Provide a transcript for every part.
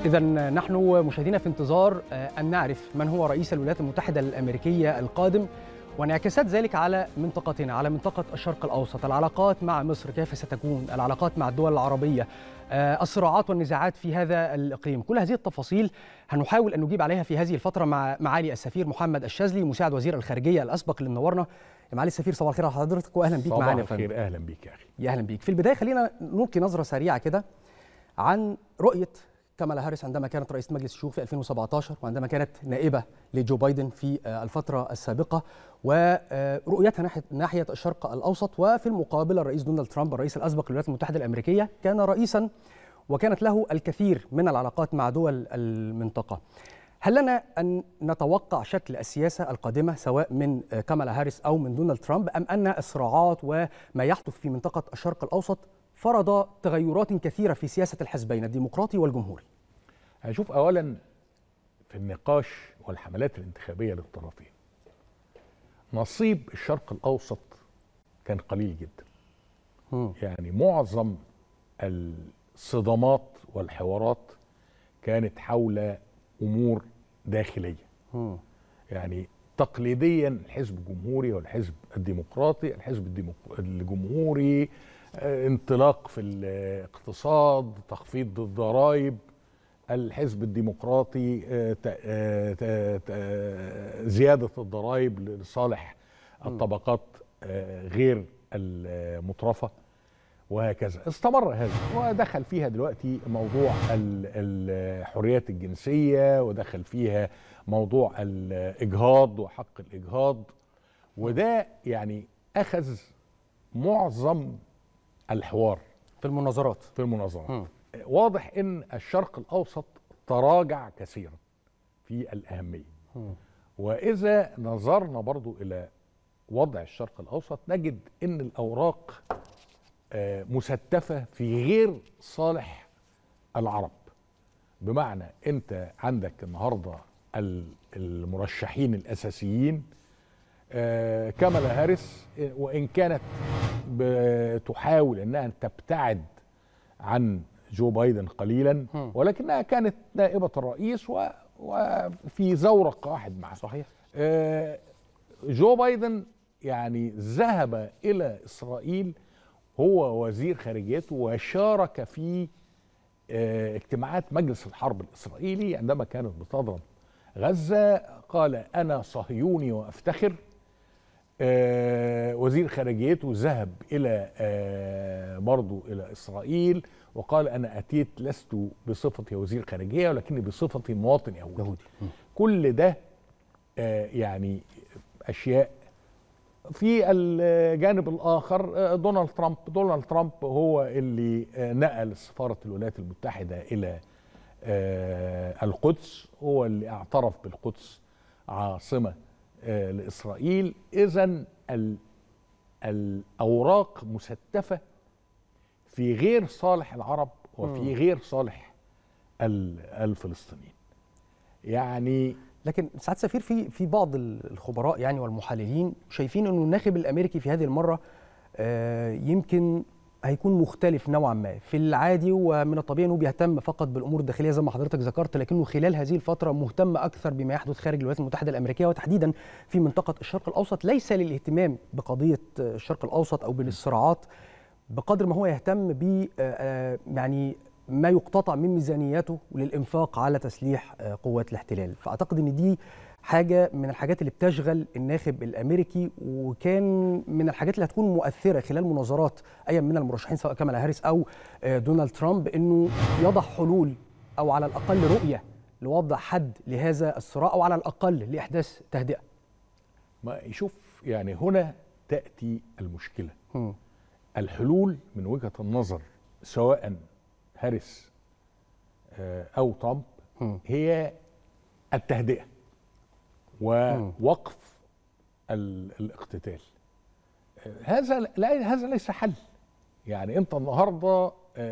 إذا نحن مشاهدينا في انتظار أن نعرف من هو رئيس الولايات المتحدة الأمريكية القادم وانعكاسات ذلك على منطقتنا على منطقة الشرق الأوسط العلاقات مع مصر كيف ستكون العلاقات مع الدول العربية الصراعات والنزاعات في هذا الإقليم كل هذه التفاصيل هنحاول أن نجيب عليها في هذه الفترة مع معالي السفير محمد الشاذلي مساعد وزير الخارجية الأسبق اللي منورنا يا معالي السفير صباح الخير على حضرتك وأهلا بيك معانا صباح الخير أهلا بيك يا أخي يا أهلا بيك في البداية خلينا نلقي نظرة سريعة كده عن رؤية كامالا هاريس عندما كانت رئيسة مجلس الشيوخ في 2017 وعندما كانت نائبة لجو بايدن في الفترة السابقة ورؤيتها ناحية ناحية الشرق الأوسط وفي المقابل الرئيس دونالد ترامب الرئيس الأسبق للولايات المتحدة الأمريكية كان رئيسا وكانت له الكثير من العلاقات مع دول المنطقة هل لنا أن نتوقع شكل السياسة القادمة سواء من كامالا هاريس أو من دونالد ترامب أم أن الصراعات وما يحدث في منطقة الشرق الأوسط فرض تغيرات كثيرة في سياسة الحزبين الديمقراطي والجمهوري هنشوف أولا في النقاش والحملات الانتخابية للطرفين نصيب الشرق الأوسط كان قليل جدا م. يعني معظم الصدامات والحوارات كانت حول أمور داخلية م. يعني تقليديا الحزب الجمهوري والحزب الديمقراطي الحزب الجمهوري انطلاق في الاقتصاد تخفيض الضرائب الحزب الديمقراطي زيادة الضرائب لصالح الطبقات غير المترفة وهكذا استمر هذا ودخل فيها دلوقتي موضوع الحريات الجنسية ودخل فيها موضوع الإجهاض وحق الإجهاض وده يعني أخذ معظم الحوار في المناظرات في المناظرات م. واضح ان الشرق الاوسط تراجع كثيرا في الاهميه م. واذا نظرنا برضو الى وضع الشرق الاوسط نجد ان الاوراق مستفه في غير صالح العرب بمعنى انت عندك النهارده المرشحين الاساسيين كامالا هاريس وان كانت بتحاول انها تبتعد عن جو بايدن قليلا ولكنها كانت نائبه الرئيس و... وفي زورق واحد معه صحيح جو بايدن يعني ذهب الى اسرائيل هو وزير خارجيته وشارك في اجتماعات مجلس الحرب الاسرائيلي عندما كانت بتضرب غزه قال انا صهيوني وافتخر آه وزير خارجيته ذهب الى آه برضه الى اسرائيل وقال انا اتيت لست بصفتي وزير خارجيه ولكني بصفتي مواطن يهودي, يهودي. كل ده آه يعني اشياء في الجانب الاخر دونالد ترامب دونالد ترامب هو اللي نقل سفاره الولايات المتحده الى القدس هو اللي اعترف بالقدس عاصمه لاسرائيل اذا الاوراق مستفه في غير صالح العرب وفي غير صالح الفلسطينيين يعني لكن سعاده سفير في في بعض الخبراء يعني والمحللين شايفين انه الناخب الامريكي في هذه المره يمكن هيكون مختلف نوعا ما في العادي ومن الطبيعي انه بيهتم فقط بالامور الداخليه زي ما حضرتك ذكرت لكنه خلال هذه الفتره مهتم اكثر بما يحدث خارج الولايات المتحده الامريكيه وتحديدا في منطقه الشرق الاوسط ليس للاهتمام بقضيه الشرق الاوسط او بالصراعات بقدر ما هو يهتم ب يعني ما يقتطع من ميزانيته للانفاق على تسليح قوات الاحتلال فاعتقد ان دي حاجه من الحاجات اللي بتشغل الناخب الامريكي وكان من الحاجات اللي هتكون مؤثره خلال مناظرات اي من المرشحين سواء كامالا هاريس او دونالد ترامب انه يضع حلول او على الاقل رؤيه لوضع حد لهذا الصراع او على الاقل لاحداث تهدئه. ما يشوف يعني هنا تاتي المشكله. م. الحلول من وجهه النظر سواء هاريس او ترامب م. هي التهدئه. ووقف الاقتتال هذا لا هذا ليس حل يعني انت النهارده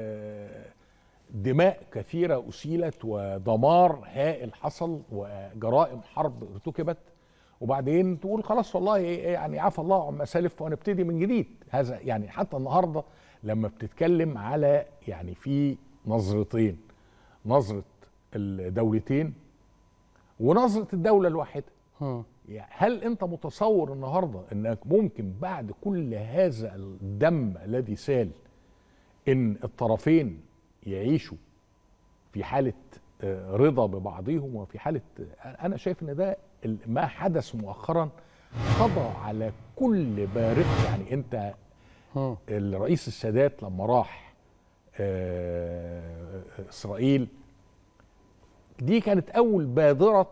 دماء كثيره اسيلت ودمار هائل حصل وجرائم حرب ارتكبت وبعدين تقول خلاص والله يعني عفى الله عما سلف ونبتدي من جديد هذا يعني حتى النهارده لما بتتكلم على يعني في نظرتين نظره الدولتين ونظره الدوله الواحده مم. يعني هل انت متصور النهارده انك ممكن بعد كل هذا الدم الذي سال ان الطرفين يعيشوا في حاله آه، رضا ببعضهم وفي حاله انا شايف ان ده ال- ما حدث مؤخرا قضى على كل بارق يعني انت مم. الرئيس السادات لما راح آه، اسرائيل دي كانت اول بادره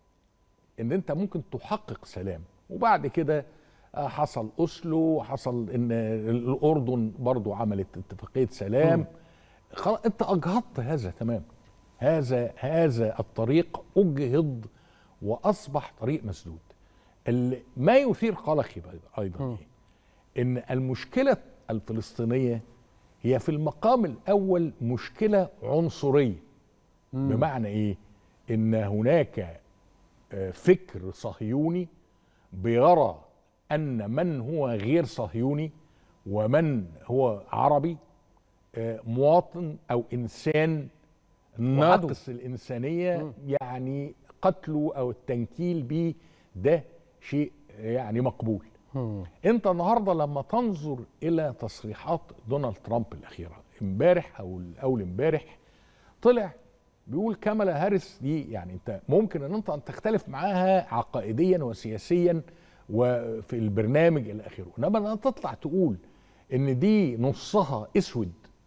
ان انت ممكن تحقق سلام وبعد كده آه، حصل اوسلو وحصل ان الاردن برضو عملت اتفاقيه سلام خلاص انت اجهضت هذا تمام هذا هذا الطريق اجهض واصبح طريق مسدود ال- ما يثير قلقي بقى- ايضا مم. إيه؟ ان المشكله الفلسطينيه هي في المقام الاول مشكله عنصريه بمعنى ايه ان هناك آه، فكر صهيوني بيرى ان من هو غير صهيوني ومن هو عربي آه، مواطن او انسان ناقص الانسانيه يعني قتله او التنكيل به ده شيء يعني مقبول مم. انت النهارده لما تنظر الى تصريحات دونالد ترامب الاخيره امبارح او اول امبارح طلع بيقول كامالا هاريس دي يعني انت ممكن ان انت تختلف معاها عقائديا وسياسيا وفي البرنامج الى اخره انما ان انت تطلع تقول ان دي نصها اسود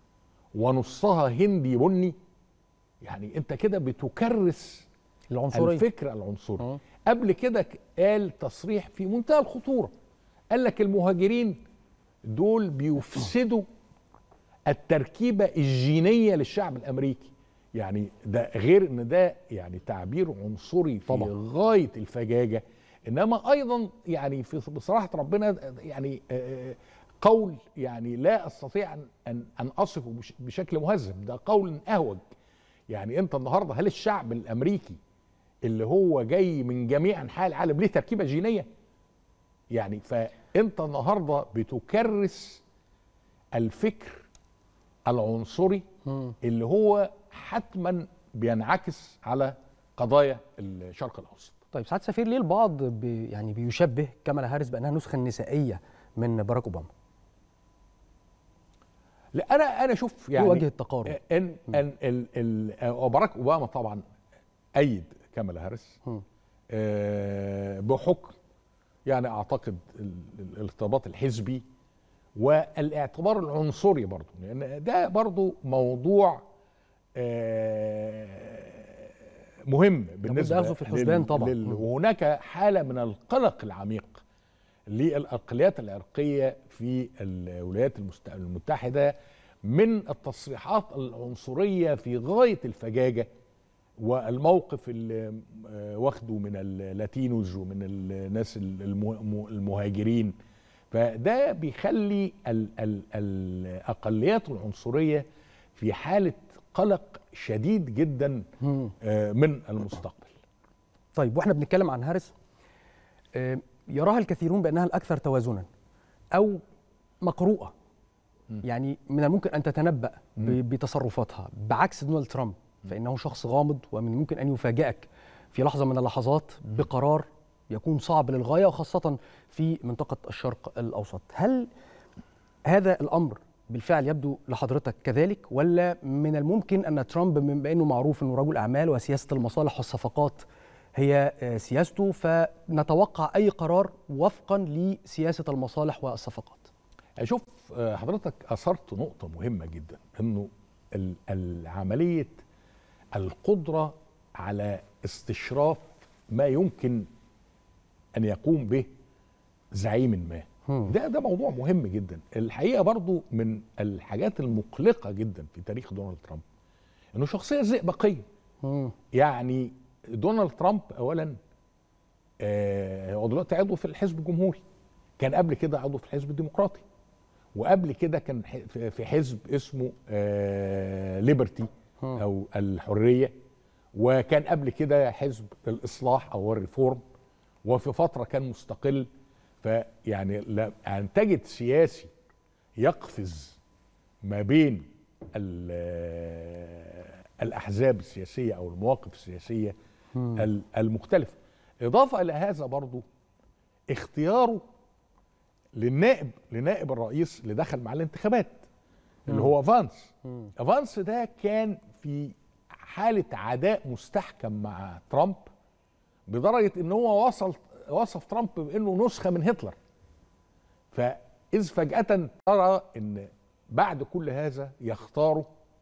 ونصها هندي بني يعني انت كده بتكرس العنصريه الفكر العنصري آه. قبل كده ك- قال تصريح في منتهى الخطوره قال لك المهاجرين دول بيفسدوا التركيبه الجينيه للشعب الامريكي يعني ده غير ان ده يعني تعبير عنصري في طبعا. غايه الفجاجه انما ايضا يعني في بصراحه ربنا يعني آه، قول يعني لا استطيع ان ان ان اصفه بش- بشكل مهذب ده قول اهوج يعني انت النهارده هل الشعب الامريكي اللي هو جاي من جميع انحاء العالم ليه تركيبه جينيه يعني فانت النهارده بتكرس الفكر العنصري مم. اللي هو حتما بينعكس على قضايا الشرق الاوسط طيب سعاده سفير ليه البعض بي يعني بيشبه كامالا هاريس بانها نسخه نسائيه من باراك اوباما لا انا انا اشوف يعني وجه التقارب ان ان ال ال باراك اوباما طبعا ايد كامالا هاريس مم. آه، بحكم يعني اعتقد ال- ال- الارتباط الحزبي والاعتبار العنصري برضه لان ده برضه موضوع آه، مهم بالنسبه ياخذه في الحسبان لل- طبعاً. لل- مم. وهناك حاله من القلق العميق للاقليات العرقيه في الولايات المست- المتحده من التصريحات العنصريه في غايه الفجاجه والموقف اللي آه، واخده من اللاتينوز ومن الناس المه- المهاجرين فده بيخلي ال ال الاقليات العنصريه في حاله قلق شديد جدا مم. آه، من المستقبل طيب واحنا بنتكلم عن هاريس آه، يراها الكثيرون بانها الاكثر توازنا او مقروءه يعني من الممكن ان تتنبا ب- بتصرفاتها بعكس دونالد ترامب فانه شخص غامض ومن الممكن ان يفاجئك في لحظه من اللحظات بقرار يكون صعب للغايه وخاصه في منطقه الشرق الاوسط هل هذا الامر بالفعل يبدو لحضرتك كذلك ولا من الممكن ان ترامب بما انه معروف انه رجل اعمال وسياسه المصالح والصفقات هي آه، سياسته فنتوقع اي قرار وفقا لسياسه المصالح والصفقات اشوف آه، حضرتك اثرت نقطه مهمه جدا انه ال- العمليه القدره على استشراف ما يمكن ان يقوم به زعيم ما هم. ده ده موضوع مهم جدا الحقيقه برضو من الحاجات المقلقه جدا في تاريخ دونالد ترامب انه شخصيه زئبقيه مم. يعني دونالد ترامب اولا آه، هو دلوقتي عضو في الحزب الجمهوري كان قبل كده عضو في الحزب الديمقراطي وقبل كده كان ح- في في حزب اسمه ليبرتي هم. او الحريه وكان قبل كده حزب الاصلاح او الريفورم وفي فتره كان مستقل فيعني لا- ان تجد سياسي يقفز ما بين ال- الاحزاب السياسيه او المواقف السياسيه ال- المختلفه اضافه الى هذا برضو اختياره للنائب لنائب الرئيس اللي دخل مع الانتخابات اللي هو فانس فانس ده كان في حاله عداء مستحكم مع ترامب بدرجه ان هو وصل وصف ترامب بانه نسخه من هتلر فاذ فجاه ترى ان بعد كل هذا يختاروا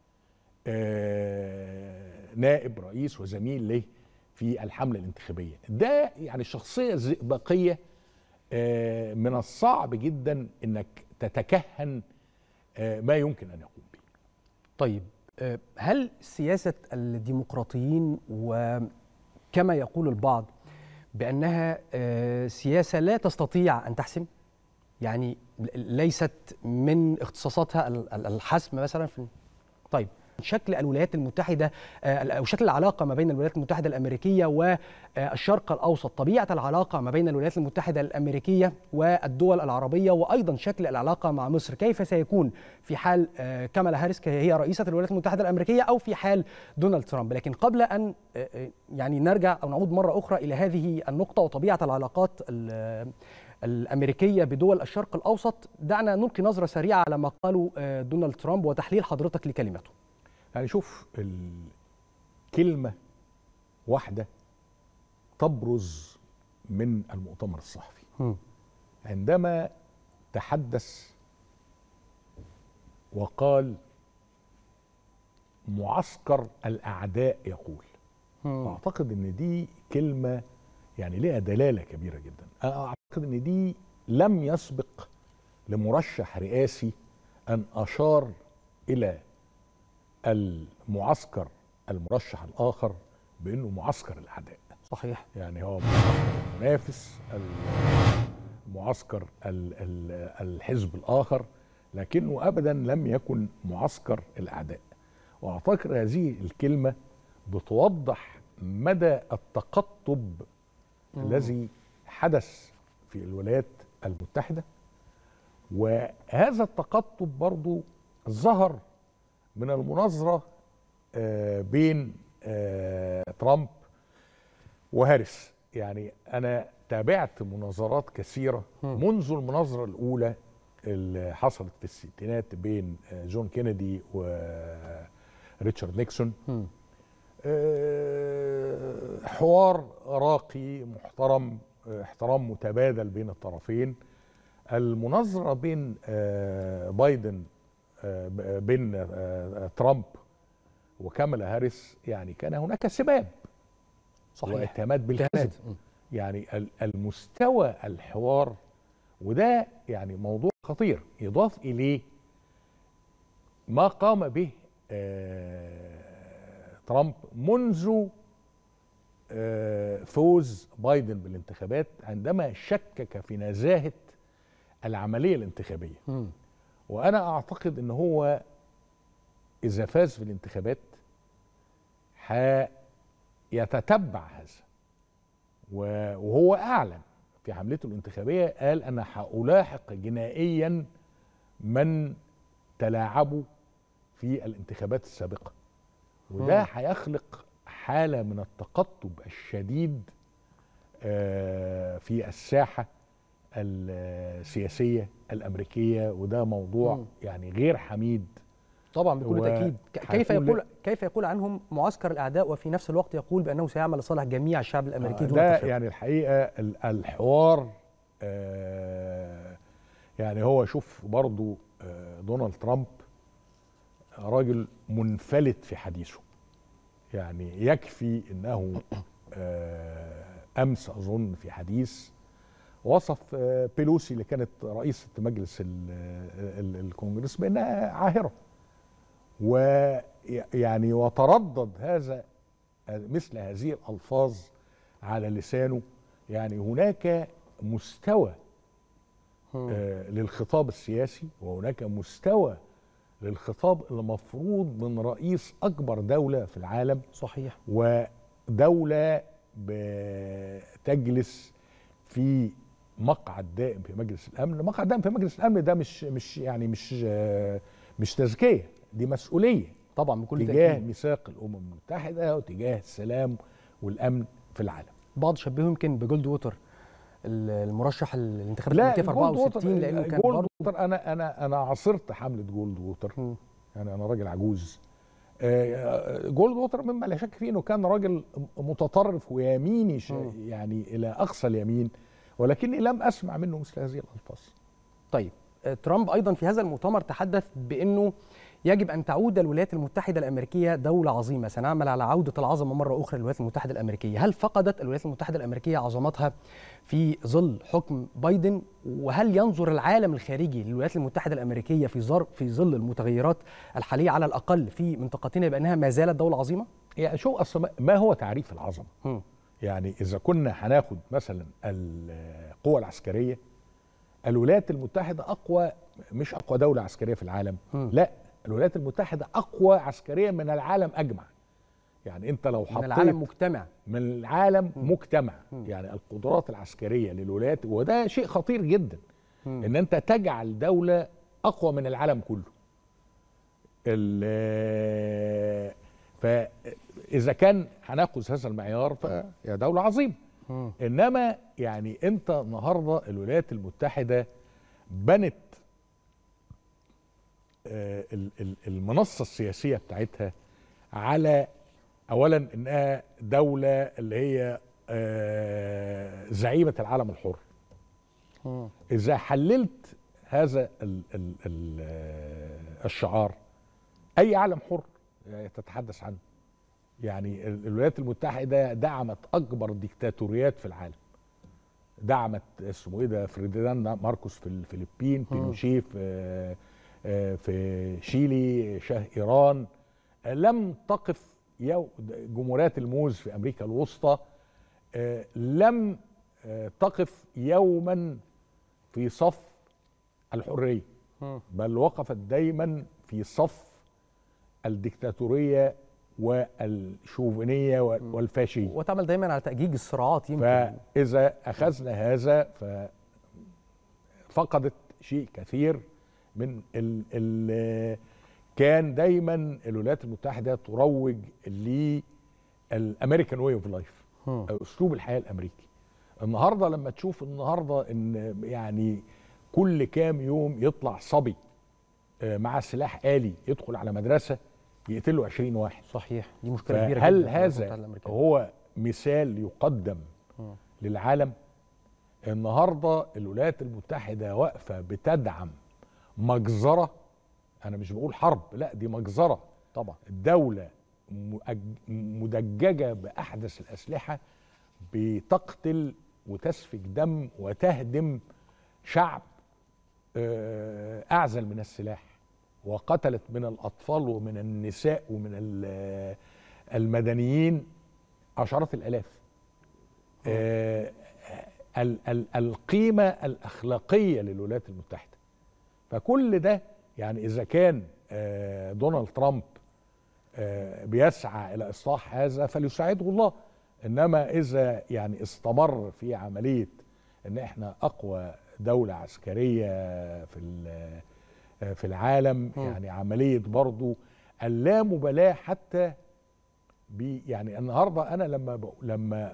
آه، نائب رئيس وزميل له في الحمله الانتخابيه ده يعني شخصيه زئبقيه آه، من الصعب جدا انك تتكهن آه، ما يمكن ان يقوم به طيب آه، هل سياسة الديمقراطيين وكما يقول البعض بأنها آه، سياسة لا تستطيع أن تحسم يعني ل- ليست من اختصاصاتها ال- ال- الحسم مثلا في طيب شكل الولايات المتحدة آه، أو شكل العلاقة ما بين الولايات المتحدة الأمريكية والشرق الأوسط طبيعة العلاقة ما بين الولايات المتحدة الأمريكية والدول العربية وأيضا شكل العلاقة مع مصر كيف سيكون في حال آه، كامالا هاريس هي رئيسة الولايات المتحدة الأمريكية أو في حال دونالد ترامب لكن قبل أن آه، آه، يعني نرجع أو نعود مرة أخرى إلى هذه النقطة وطبيعة العلاقات ال- الأمريكية بدول الشرق الأوسط دعنا نلقي نظرة سريعة على ما قاله آه، دونالد ترامب وتحليل حضرتك لكلمته يعني شوف الكلمة واحدة تبرز من المؤتمر الصحفي مم. عندما تحدث وقال معسكر الأعداء يقول مم. أعتقد أن دي كلمة يعني لها دلالة كبيرة جدا أنا أعتقد أن دي لم يسبق لمرشح رئاسي أن أشار إلى المعسكر المرشح الآخر بأنه معسكر الأعداء صحيح يعني هو معسكر المنافس المعسكر ال- ال- الحزب الآخر لكنه أبدا لم يكن معسكر الأعداء وأعتقد هذه الكلمة بتوضح مدى التقطب الذي حدث في الولايات المتحدة وهذا التقطب برضو ظهر من المناظرة آه، بين آه، ترامب وهاريس يعني أنا تابعت مناظرات كثيرة منذ المناظرة الأولى اللي حصلت في الستينات بين آه، جون كينيدي وريتشارد نيكسون مم. آه، حوار راقي محترم آه، احترام متبادل بين الطرفين المناظرة بين آه، بايدن آه، ب- بين آه، ترامب وكاملا هاريس يعني كان هناك سباب صحيح واتهامات بالكذب اجتهاد. مم. يعني ال- المستوى الحوار وده يعني موضوع خطير يضاف اليه ما قام به آه، ترامب منذ آه، فوز بايدن بالانتخابات عندما شكك في نزاهه العمليه الانتخابيه مم. وانا اعتقد ان هو اذا فاز في الانتخابات هيتتبع هذا و- وهو اعلن في حملته الانتخابيه قال انا هالاحق جنائيا من تلاعبوا في الانتخابات السابقه وده مم. هيخلق حاله من التقطب الشديد آه، في الساحه السياسيه الامريكيه وده موضوع مم. يعني غير حميد طبعا بكل و- تاكيد ك- كيف هيكون يقول كيف يقول عنهم معسكر الاعداء وفي نفس الوقت يقول بانه سيعمل لصالح جميع الشعب الامريكي آه، دون ده تفرقه يعني الحقيقه ال- الحوار آه، يعني هو شوف برضو آه، دونالد ترامب راجل منفلت في حديثه يعني يكفي انه آه، امس اظن في حديث وصف آه، بيلوسي اللي كانت رئيسه مجلس ال- ال- الكونجرس بانها عاهره ويعني وتردد هذا مثل هذه الالفاظ على لسانه يعني هناك مستوى مم. آه، للخطاب السياسي وهناك مستوى للخطاب المفروض من رئيس اكبر دوله في العالم صحيح ودوله بتجلس في مقعد دائم في مجلس الامن مقعد دائم في مجلس الامن ده مش مش يعني مش آه، مش تزكيه دي مسؤوليه طبعا بكل تجاه تاكيد ميثاق الامم المتحده وتجاه السلام والامن في العالم بعض شبهه يمكن بجولد ووتر ال- المرشح الانتخابات لا الامريكيه في جولد 64 ووتر لانه كان جولد برضه ووتر انا انا انا عاصرت حمله جولد ووتر مم. يعني انا راجل عجوز آه، جولد ووتر مما لا شك فيه انه كان راجل متطرف ويميني ش- مم. يعني الى اقصى اليمين ولكني لم اسمع منه مثل هذه الالفاظ طيب آه، ترامب ايضا في هذا المؤتمر تحدث بانه يجب ان تعود الولايات المتحده الامريكيه دوله عظيمه سنعمل على عوده العظمه مره اخرى للولايات المتحده الامريكيه هل فقدت الولايات المتحده الامريكيه عظمتها في ظل حكم بايدن وهل ينظر العالم الخارجي للولايات المتحده الامريكيه في ظر في ظل المتغيرات الحاليه على الاقل في منطقتنا بانها ما زالت دوله عظيمه يعني شو اصلا ما- ما هو تعريف العظمه مم. يعني اذا كنا هناخد مثلا القوى العسكريه الولايات المتحده اقوى مش اقوى دوله عسكريه في العالم مم. لا الولايات المتحده اقوى عسكريا من العالم اجمع يعني انت لو حطيت من العالم مجتمع من العالم مجتمع يعني القدرات العسكريه للولايات وده شيء خطير جدا مم. ان انت تجعل دوله اقوى من العالم كله ال- فاذا كان هناخذ هذا المعيار فهي دوله عظيمه مم. انما يعني انت النهارده الولايات المتحده بنت آه، ال- ال- المنصه السياسيه بتاعتها على اولا انها دوله اللي هي آه، زعيمه العالم الحر مم. اذا حللت هذا ال ال ال آه، الشعار اي عالم حر تتحدث عنه يعني ال- الولايات المتحده دعمت اكبر ديكتاتوريات في العالم دعمت اسمه ايه ده فرديناند ماركوس في الفلبين بينوشيه في آه، آه، في شيلي شاه ايران آه، لم تقف يو جمهوريات الموز في امريكا الوسطى آه، لم آه، تقف يوما في صف الحريه مم. بل وقفت دايما في صف الديكتاتوريه والشوفينيه والفاشيه وتعمل دايما على تاجيج الصراعات يمكن فاذا اخذنا هذا ففقدت شيء كثير من ال ال كان دايما الولايات المتحده تروج للامريكان واي اوف لايف مم. اسلوب الحياه الامريكي النهارده لما تشوف النهارده ان يعني كل كام يوم يطلع صبي آه، مع سلاح آلي يدخل على مدرسه يقتله 20 واحد صحيح دي مشكله كبيره فهل جدا في الولايات المتحدة هذا الأمريكية. هو مثال يقدم مم. للعالم النهارده الولايات المتحده واقفه بتدعم مجزره انا مش بقول حرب لا دي مجزره طبعا دوله مؤج- مدججه باحدث الاسلحه بتقتل وتسفك دم وتهدم شعب آه، اعزل من السلاح وقتلت من الاطفال ومن النساء ومن ال- المدنيين عشرات الالاف آه، ال- ال- القيمه الاخلاقيه للولايات المتحده فكل ده يعني اذا كان آه، دونالد ترامب آه، بيسعى الى اصلاح هذا فليساعده الله انما اذا يعني استمر في عمليه ان احنا اقوى دوله عسكريه في ال- آه، في العالم مم. يعني عمليه برضو اللامبالاه حتى ب يعني النهارده انا لما ب... لما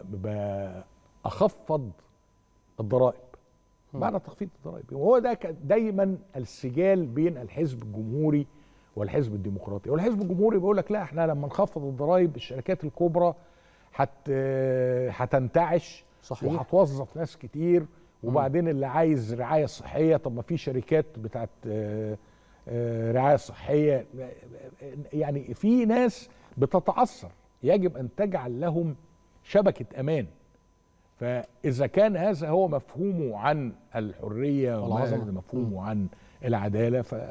بخفض الضرائب معنى تخفيض الضرائب وهو ده كان دايما السجال بين الحزب الجمهوري والحزب الديمقراطي والحزب الجمهوري بيقول لك لا احنا لما نخفض الضرائب الشركات الكبرى هت هتنتعش صحيح. وهتوظف ناس كتير وبعدين اللي عايز رعايه صحيه طب ما في شركات بتاعت آه، آه، رعايه صحيه يعني في ناس بتتعثر يجب ان تجعل لهم شبكه امان فاذا كان هذا هو مفهومه عن الحريه والعظمة. وهذا مفهومه عن العداله ف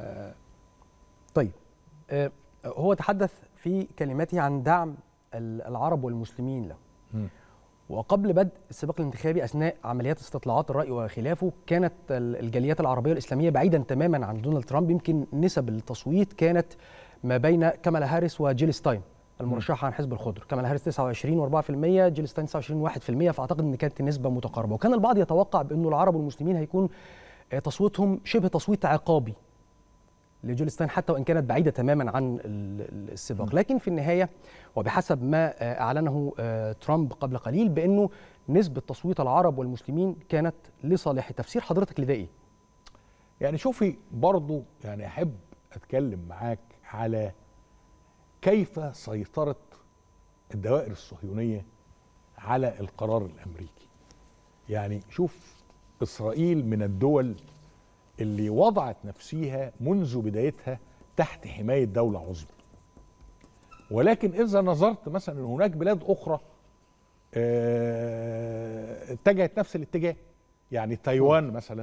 طيب آه، هو تحدث في كلمته عن دعم ال- العرب والمسلمين له مم. وقبل بدء السباق الانتخابي اثناء عمليات استطلاعات الراي وخلافه كانت ال- الجاليات العربيه والاسلاميه بعيدا تماما عن دونالد ترامب يمكن نسب التصويت كانت ما بين كامالا هاريس وجيل ستاين المرشحه عن حزب الخضر كامالا هاريس 29 و4% جيل ستاين 29 1% فاعتقد ان كانت النسبه متقاربه وكان البعض يتوقع بانه العرب والمسلمين هيكون آه، تصويتهم شبه تصويت عقابي لجول ستاين حتى وان كانت بعيده تماما عن السباق لكن في النهايه وبحسب ما اعلنه ترامب قبل قليل بانه نسبه تصويت العرب والمسلمين كانت لصالح تفسير حضرتك لده ايه يعني شوفي برضو يعني احب اتكلم معاك على كيف سيطرت الدوائر الصهيونيه على القرار الامريكي يعني شوف اسرائيل من الدول اللي وضعت نفسها منذ بدايتها تحت حمايه دوله عظمى ولكن اذا نظرت مثلا ان هناك بلاد اخرى اه اتجهت نفس الاتجاه يعني تايوان مثلا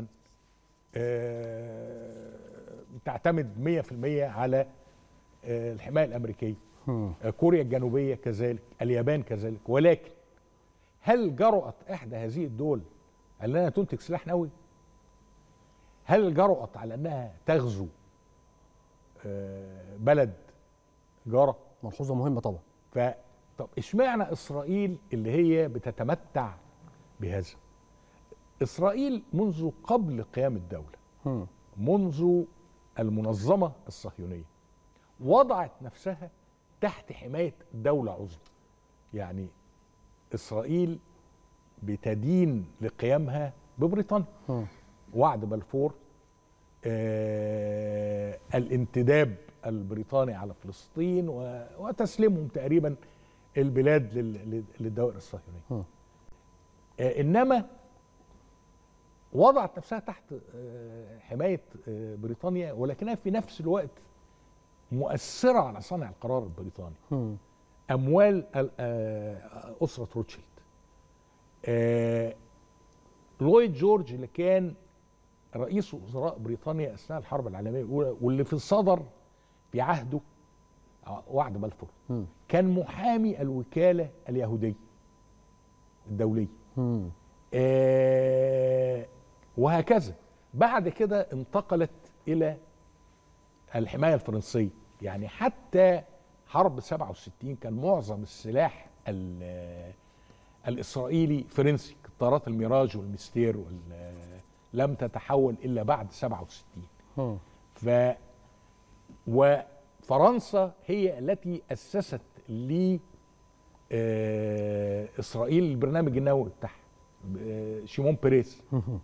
اه تعتمد 100% على اه الحمايه الامريكيه كوريا الجنوبيه كذلك اليابان كذلك ولكن هل جرأت احدى هذه الدول على انها تنتج سلاح نووي؟ هل جرأت على انها تغزو بلد جاره؟ ملحوظه مهمه طبعا ف طب اشمعنى اسرائيل اللي هي بتتمتع بهذا؟ اسرائيل منذ قبل قيام الدوله م. منذ المنظمه الصهيونيه وضعت نفسها تحت حمايه دوله عظمى يعني اسرائيل بتدين لقيامها ببريطانيا م. وعد بلفور آه الانتداب البريطاني على فلسطين وتسليمهم تقريبا البلاد للدوائر الصهيونيه آه انما وضعت نفسها تحت آه حمايه آه بريطانيا ولكنها في نفس الوقت مؤثره على صانع القرار البريطاني م. اموال اسره روتشيلد لويد جورج اللي كان رئيس وزراء بريطانيا اثناء الحرب العالميه الاولى واللي في الصدر في عهده وعد بلفور م. كان محامي الوكاله اليهوديه الدوليه آه وهكذا بعد كده انتقلت الى الحمايه الفرنسيه يعني حتى حرب 67 كان معظم السلاح الاسرائيلي فرنسي طيارات الميراج والمستير وال لم تتحول الا بعد 67 ف وفرنسا هي التي اسست ل اسرائيل البرنامج النووي بتاعها شيمون بيريز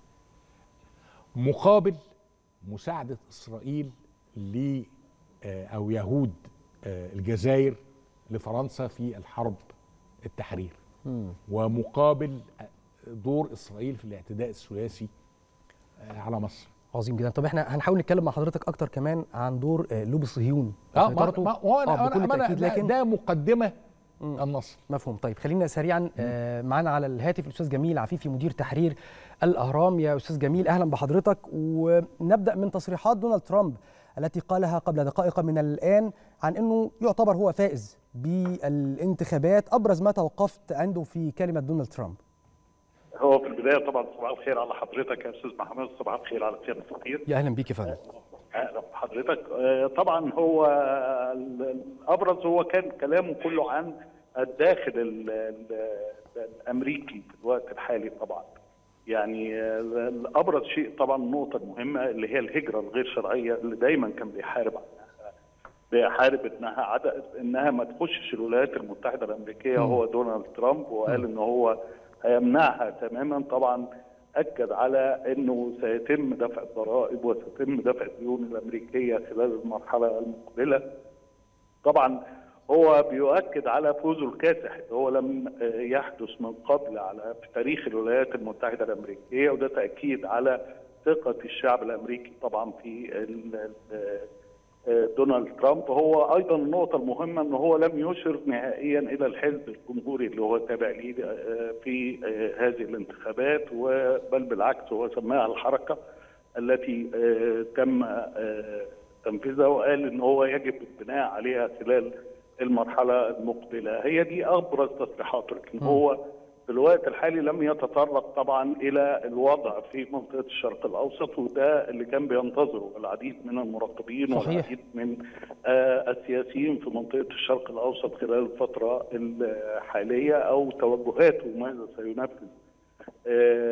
مقابل مساعده اسرائيل ل او يهود الجزائر لفرنسا في الحرب التحرير ومقابل دور اسرائيل في الاعتداء الثلاثي على مصر عظيم جدا طب احنا هنحاول نتكلم مع حضرتك اكتر كمان عن دور لوب الصهيوني اه ما ما هو انا, آه بكل أنا تأكيد لكن ده مقدمه النصر مفهوم طيب خلينا سريعا آه معانا على الهاتف الاستاذ جميل عفيفي مدير تحرير الاهرام يا استاذ جميل اهلا بحضرتك ونبدا من تصريحات دونالد ترامب التي قالها قبل دقائق من الان عن انه يعتبر هو فائز بالانتخابات ابرز ما توقفت عنده في كلمه دونالد ترامب هو في البدايه طبعا صباح الخير على حضرتك يا استاذ محمد صباح الخير على سياده الفقير يا اهلا بيك يا فندم اهلا بحضرتك طبعا هو الابرز هو كان كلامه كله عن الداخل الامريكي في الوقت الحالي طبعا يعني الابرز شيء طبعا النقطه المهمه اللي هي الهجره الغير شرعيه اللي دايما كان بيحارب عنها بيحارب انها عدد انها ما تخشش الولايات المتحده الامريكيه هو دونالد ترامب وقال ان هو هيمنعها تماما طبعا اكد على انه سيتم دفع الضرائب وسيتم دفع الديون الامريكيه خلال المرحله المقبله طبعا هو بيؤكد على فوزه الكاسح اللي هو لم يحدث من قبل على في تاريخ الولايات المتحده الامريكيه وده تاكيد على ثقه الشعب الامريكي طبعا في دونالد ترامب هو ايضا النقطه المهمه ان هو لم يشر نهائيا الى الحزب الجمهوري اللي هو تابع ليه في هذه الانتخابات بل بالعكس هو سماها الحركه التي تم تنفيذها وقال ان هو يجب البناء عليها خلال المرحله المقبله هي دي ابرز تصريحاته لكن هو في الوقت الحالي لم يتطرق طبعا الى الوضع في منطقه الشرق الاوسط وده اللي كان بينتظره العديد من المراقبين صحيح. والعديد من آه السياسيين في منطقه الشرق الاوسط خلال الفتره الحاليه او توجهاته ماذا سينفذ آه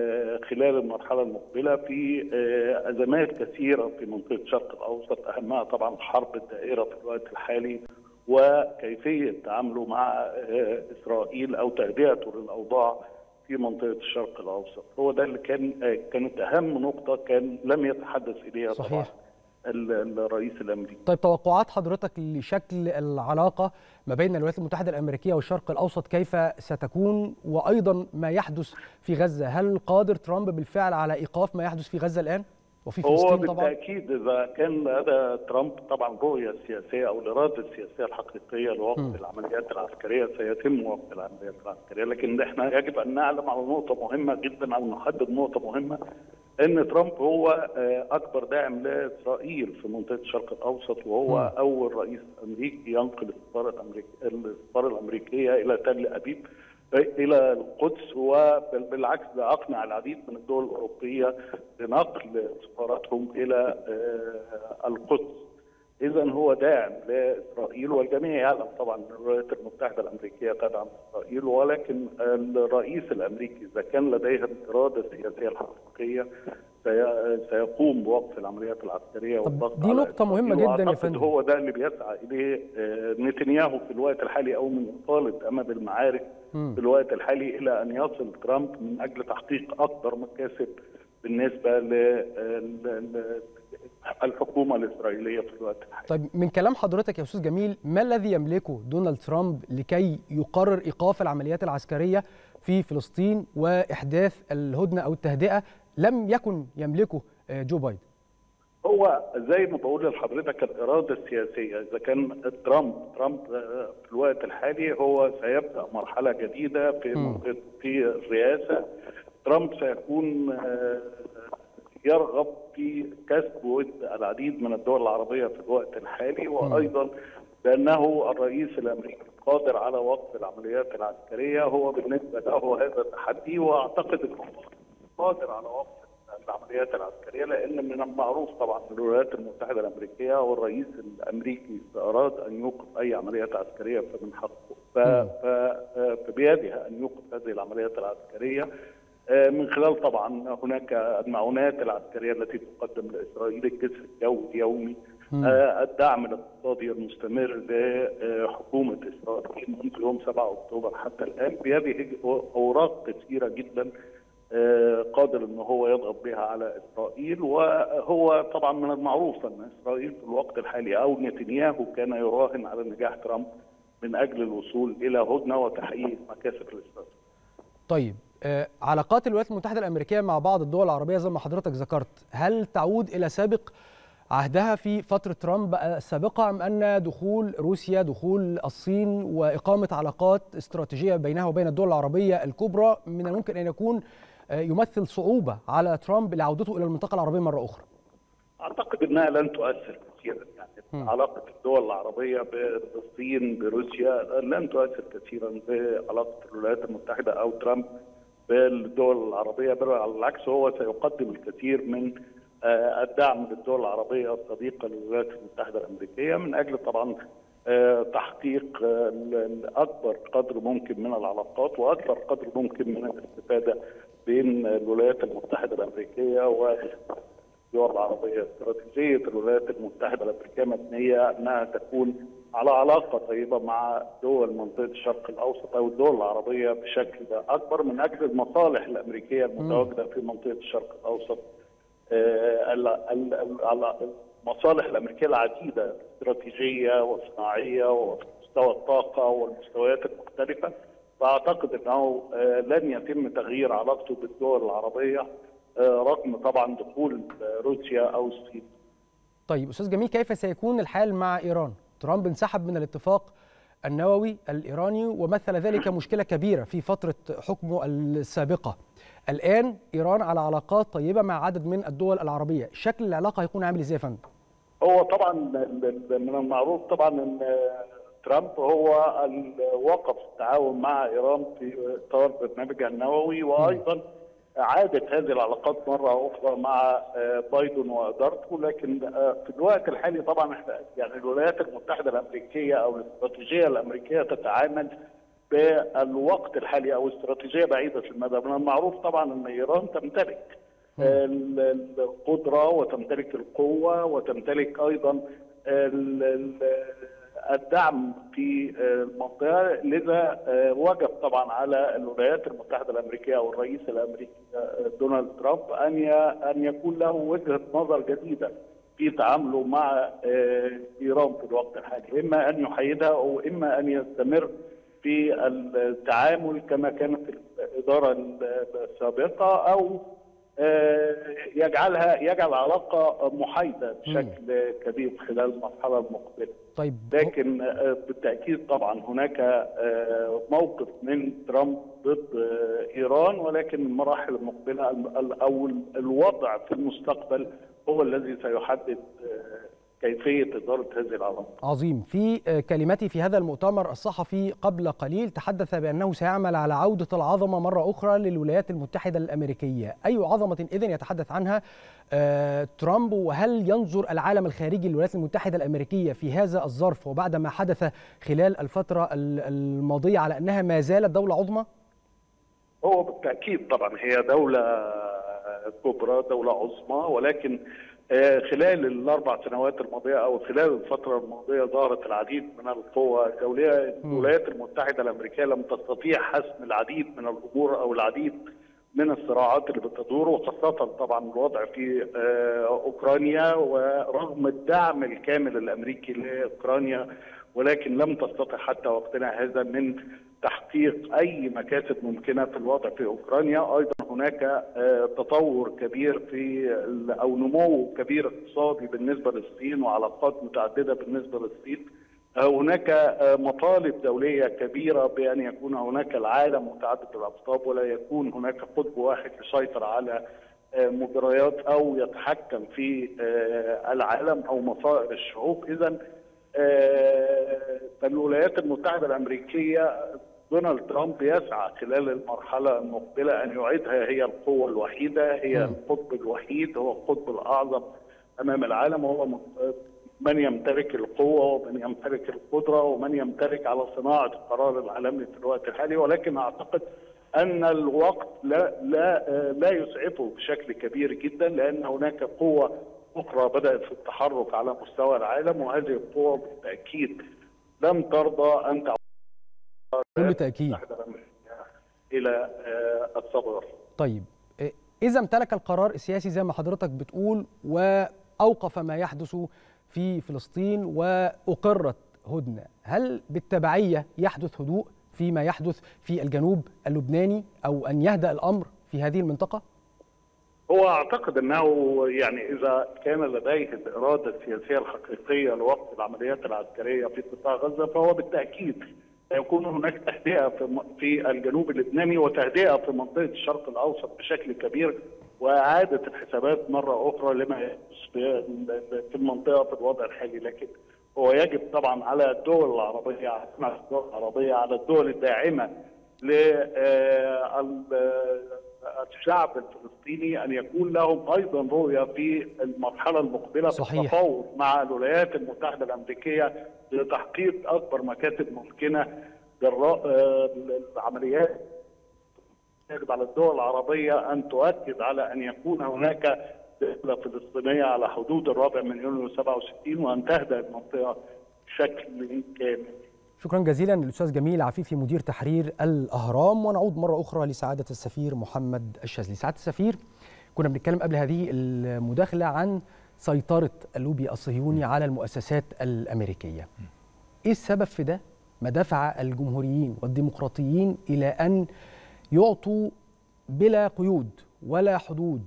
خلال المرحله المقبله في ازمات كثيره في منطقه الشرق الاوسط اهمها طبعا الحرب الدائره في الوقت الحالي وكيفيه تعامله مع اسرائيل او تهدئته للاوضاع في منطقه الشرق الاوسط هو ده اللي كان كانت اهم نقطه كان لم يتحدث اليها صحيح. طبعا الرئيس الامريكي طيب توقعات حضرتك لشكل العلاقه ما بين الولايات المتحده الامريكيه والشرق الاوسط كيف ستكون وايضا ما يحدث في غزه هل قادر ترامب بالفعل على ايقاف ما يحدث في غزه الان وفي هو فلسطين طبعا بالتاكيد اذا كان هذا ترامب طبعا رؤيه سياسيه او الاراده السياسيه الحقيقيه لوقف م. العمليات العسكريه سيتم وقف العمليات العسكريه لكن احنا يجب ان نعلم على نقطه مهمه جدا او نحدد نقطه مهمه ان ترامب هو آه، اكبر داعم لاسرائيل في منطقه الشرق الاوسط وهو م. اول رئيس امريكي ينقل السفاره الامريكيه السفاره الامريكيه الى تل ابيب الى القدس وبالعكس ده اقنع العديد من الدول الاوروبيه بنقل سفاراتهم الى آه، القدس. اذا هو داعم لاسرائيل والجميع يعلم طبعا ان الولايات المتحده الامريكيه تدعم اسرائيل ولكن الرئيس الامريكي اذا كان لديه الاراده السياسيه الحقيقيه سي- سيقوم بوقف العمليات العسكريه طب والضغط دي على نقطة مهمة إسرائيل، جداً يا وأعتقد فندم. هو ده اللي بيسعى اليه آه، نتنياهو في الوقت الحالي او من اطاله امد المعارك مم. في الوقت الحالي الى ان يصل ترامب من اجل تحقيق اكبر مكاسب بالنسبه للحكومه الاسرائيليه في الوقت الحالي. طيب من كلام حضرتك يا استاذ جميل ما الذي يملكه دونالد ترامب لكي يقرر ايقاف العمليات العسكريه في فلسطين واحداث الهدنه او التهدئه لم يكن يملكه آه، جو بايدن هو زي ما بقول لحضرتك الاراده السياسيه اذا كان ترامب ترامب آه، في الوقت الحالي هو سيبدا مرحله جديده في مم. منطقة- في الرئاسه ترامب سيكون آه، يرغب في كسب ود العديد من الدول العربيه في الوقت الحالي وايضا بانه الرئيس الامريكي قادر على وقف العمليات العسكريه هو بالنسبه له هذا التحدي واعتقد انه قادر على وقف العمليات العسكريه لان من المعروف طبعا ان الولايات المتحده الامريكيه والرئيس الامريكي اذا اراد ان يوقف اي عمليات عسكريه فمن حقه ف- ف- فبيدها ان يوقف هذه العمليات العسكريه آه، من خلال طبعا هناك المعونات العسكريه التي تقدم لاسرائيل الجسر الجوي اليومي مم. آه، الدعم الاقتصادي المستمر لحكومه اسرائيل منذ يوم 7 اكتوبر حتى الان بيده اوراق كثيره جدا آه، قادر ان هو يضغط بها على اسرائيل وهو طبعا من المعروف ان اسرائيل في الوقت الحالي او نتنياهو كان يراهن على نجاح ترامب من اجل الوصول الى هدنه وتحقيق مكاسب الاسرائيل. طيب آه، علاقات الولايات المتحده الامريكيه مع بعض الدول العربيه زي ما حضرتك ذكرت هل تعود الى سابق عهدها في فتره ترامب السابقه ام ان دخول روسيا دخول الصين واقامه علاقات استراتيجيه بينها وبين الدول العربيه الكبرى من الممكن ان يكون آه، يمثل صعوبه على ترامب لعودته الى المنطقه العربيه مره اخرى اعتقد انها لن تؤثر كثيرا يعني علاقه الدول العربيه بالصين بروسيا لن تؤثر كثيرا بعلاقه الولايات المتحده او ترامب بالدول العربيه بل على العكس هو سيقدم الكثير من آه، الدعم للدول العربيه الصديقه للولايات المتحده الامريكيه من اجل طبعا آه، تحقيق آه، ال- ال- اكبر قدر ممكن من العلاقات واكبر قدر ممكن من الاستفاده بين الولايات المتحده الامريكيه و الدول العربية استراتيجية الولايات المتحدة الأمريكية مبنية أنها تكون على علاقة طيبة مع دول منطقة الشرق الأوسط أو الدول العربية بشكل أكبر من أجل المصالح الأمريكية المتواجدة في منطقة الشرق الأوسط آه، ال- ال- ال- المصالح الأمريكية العديدة استراتيجية وصناعية وفي مستوى الطاقة والمستويات المختلفة فأعتقد أنه آه، لن يتم تغيير علاقته بالدول العربية آه، رغم طبعا دخول آه، روسيا او الصين. طيب استاذ جميل كيف سيكون الحال مع ايران؟ ترامب انسحب من الاتفاق النووي الايراني ومثل ذلك مشكله كبيره في فتره حكمه السابقه. الان ايران على علاقات طيبه مع عدد من الدول العربيه، شكل العلاقه هيكون عامل ازاي يا فندم؟ هو طبعا ال- ال- من المعروف طبعا ان آه، ترامب هو ال- وقف التعاون مع ايران في اطار برنامجها النووي وايضا عادت هذه العلاقات مره اخرى مع آه، بايدن وادارته لكن آه، في الوقت الحالي طبعا احنا يعني الولايات المتحده الامريكيه او الاستراتيجيه الامريكيه تتعامل بالوقت الحالي او استراتيجيه بعيده المدى من المعروف طبعا ان ايران تمتلك القدره وتمتلك القوه وتمتلك ايضا الدعم في المنطقه لذا وجب طبعا على الولايات المتحده الامريكيه او الرئيس الامريكي دونالد ترامب ان ان يكون له وجهه نظر جديده في تعامله مع ايران في الوقت الحالي اما ان يحيدها او اما ان يستمر في التعامل كما كانت الاداره السابقه او يجعلها يجعل علاقه محايده بشكل كبير خلال المرحله المقبله. طيب لكن بالتاكيد طبعا هناك موقف من ترامب ضد ايران ولكن المراحل المقبله او الوضع في المستقبل هو الذي سيحدد كيفيه اداره هذه العلاقه. عظيم، في كلمته في هذا المؤتمر الصحفي قبل قليل تحدث بانه سيعمل على عوده العظمه مره اخرى للولايات المتحده الامريكيه، اي عظمه اذن يتحدث عنها ترامب وهل ينظر العالم الخارجي للولايات المتحده الامريكيه في هذا الظرف وبعد ما حدث خلال الفتره الماضيه على انها ما زالت دوله عظمى؟ هو بالتاكيد طبعا هي دوله كبرى دوله عظمى ولكن خلال الاربع سنوات الماضيه او خلال الفتره الماضيه ظهرت العديد من القوى الدوليه الولايات المتحده الامريكيه لم تستطيع حسم العديد من الامور او العديد من الصراعات اللي بتدور وخاصه طبعا الوضع في اوكرانيا ورغم الدعم الكامل الامريكي لاوكرانيا ولكن لم تستطع حتى وقتنا هذا من تحقيق اي مكاسب ممكنه في الوضع في اوكرانيا، ايضا هناك تطور كبير في او نمو كبير اقتصادي بالنسبه للصين وعلاقات متعدده بالنسبه للصين. هناك مطالب دوليه كبيره بان يكون هناك العالم متعدد الاقطاب ولا يكون هناك قطب واحد يسيطر على مجريات او يتحكم في العالم او مصائر الشعوب، اذا فالولايات المتحده الامريكيه دونالد ترامب يسعى خلال المرحله المقبله ان يعيدها هي القوه الوحيده هي القطب الوحيد هو القطب الاعظم امام العالم وهو من يمتلك القوه ومن يمتلك القدره ومن يمتلك على صناعه القرار العالمي في الوقت الحالي ولكن اعتقد ان الوقت لا لا لا يسعفه بشكل كبير جدا لان هناك قوه اخرى بدات في التحرك على مستوى العالم وهذه القوى بالتاكيد لم ترضى ان تعود بكل تاكيد الى الصبر طيب اذا امتلك القرار السياسي زي ما حضرتك بتقول واوقف ما يحدث في فلسطين واقرت هدنه هل بالتبعيه يحدث هدوء فيما يحدث في الجنوب اللبناني او ان يهدا الامر في هذه المنطقه هو اعتقد انه يعني اذا كان لديه الاراده السياسيه الحقيقيه لوقف العمليات العسكريه في قطاع غزه فهو بالتاكيد سيكون هناك تهدئه في في الجنوب اللبناني وتهدئه في منطقه الشرق الاوسط بشكل كبير واعاده الحسابات مره اخرى لما يحدث في المنطقه في الوضع الحالي لكن هو يجب طبعا على الدول العربيه على الدول العربيه على الدول الداعمه الشعب الفلسطيني ان يكون لهم ايضا رؤيه في المرحله المقبله صحيح. في التفاوض مع الولايات المتحده الامريكيه لتحقيق اكبر مكاسب ممكنه جراء العمليات يجب على الدول العربيه ان تؤكد على ان يكون هناك دوله فلسطينيه على حدود الرابع من يونيو 67 وان تهدأ المنطقه بشكل كامل. شكرا جزيلا للاستاذ جميل عفيفي مدير تحرير الاهرام ونعود مره اخرى لسعاده السفير محمد الشاذلي سعاده السفير كنا بنتكلم قبل هذه المداخله عن سيطره اللوبي الصهيوني على المؤسسات الامريكيه ايه السبب في ده ما دفع الجمهوريين والديمقراطيين الى ان يعطوا بلا قيود ولا حدود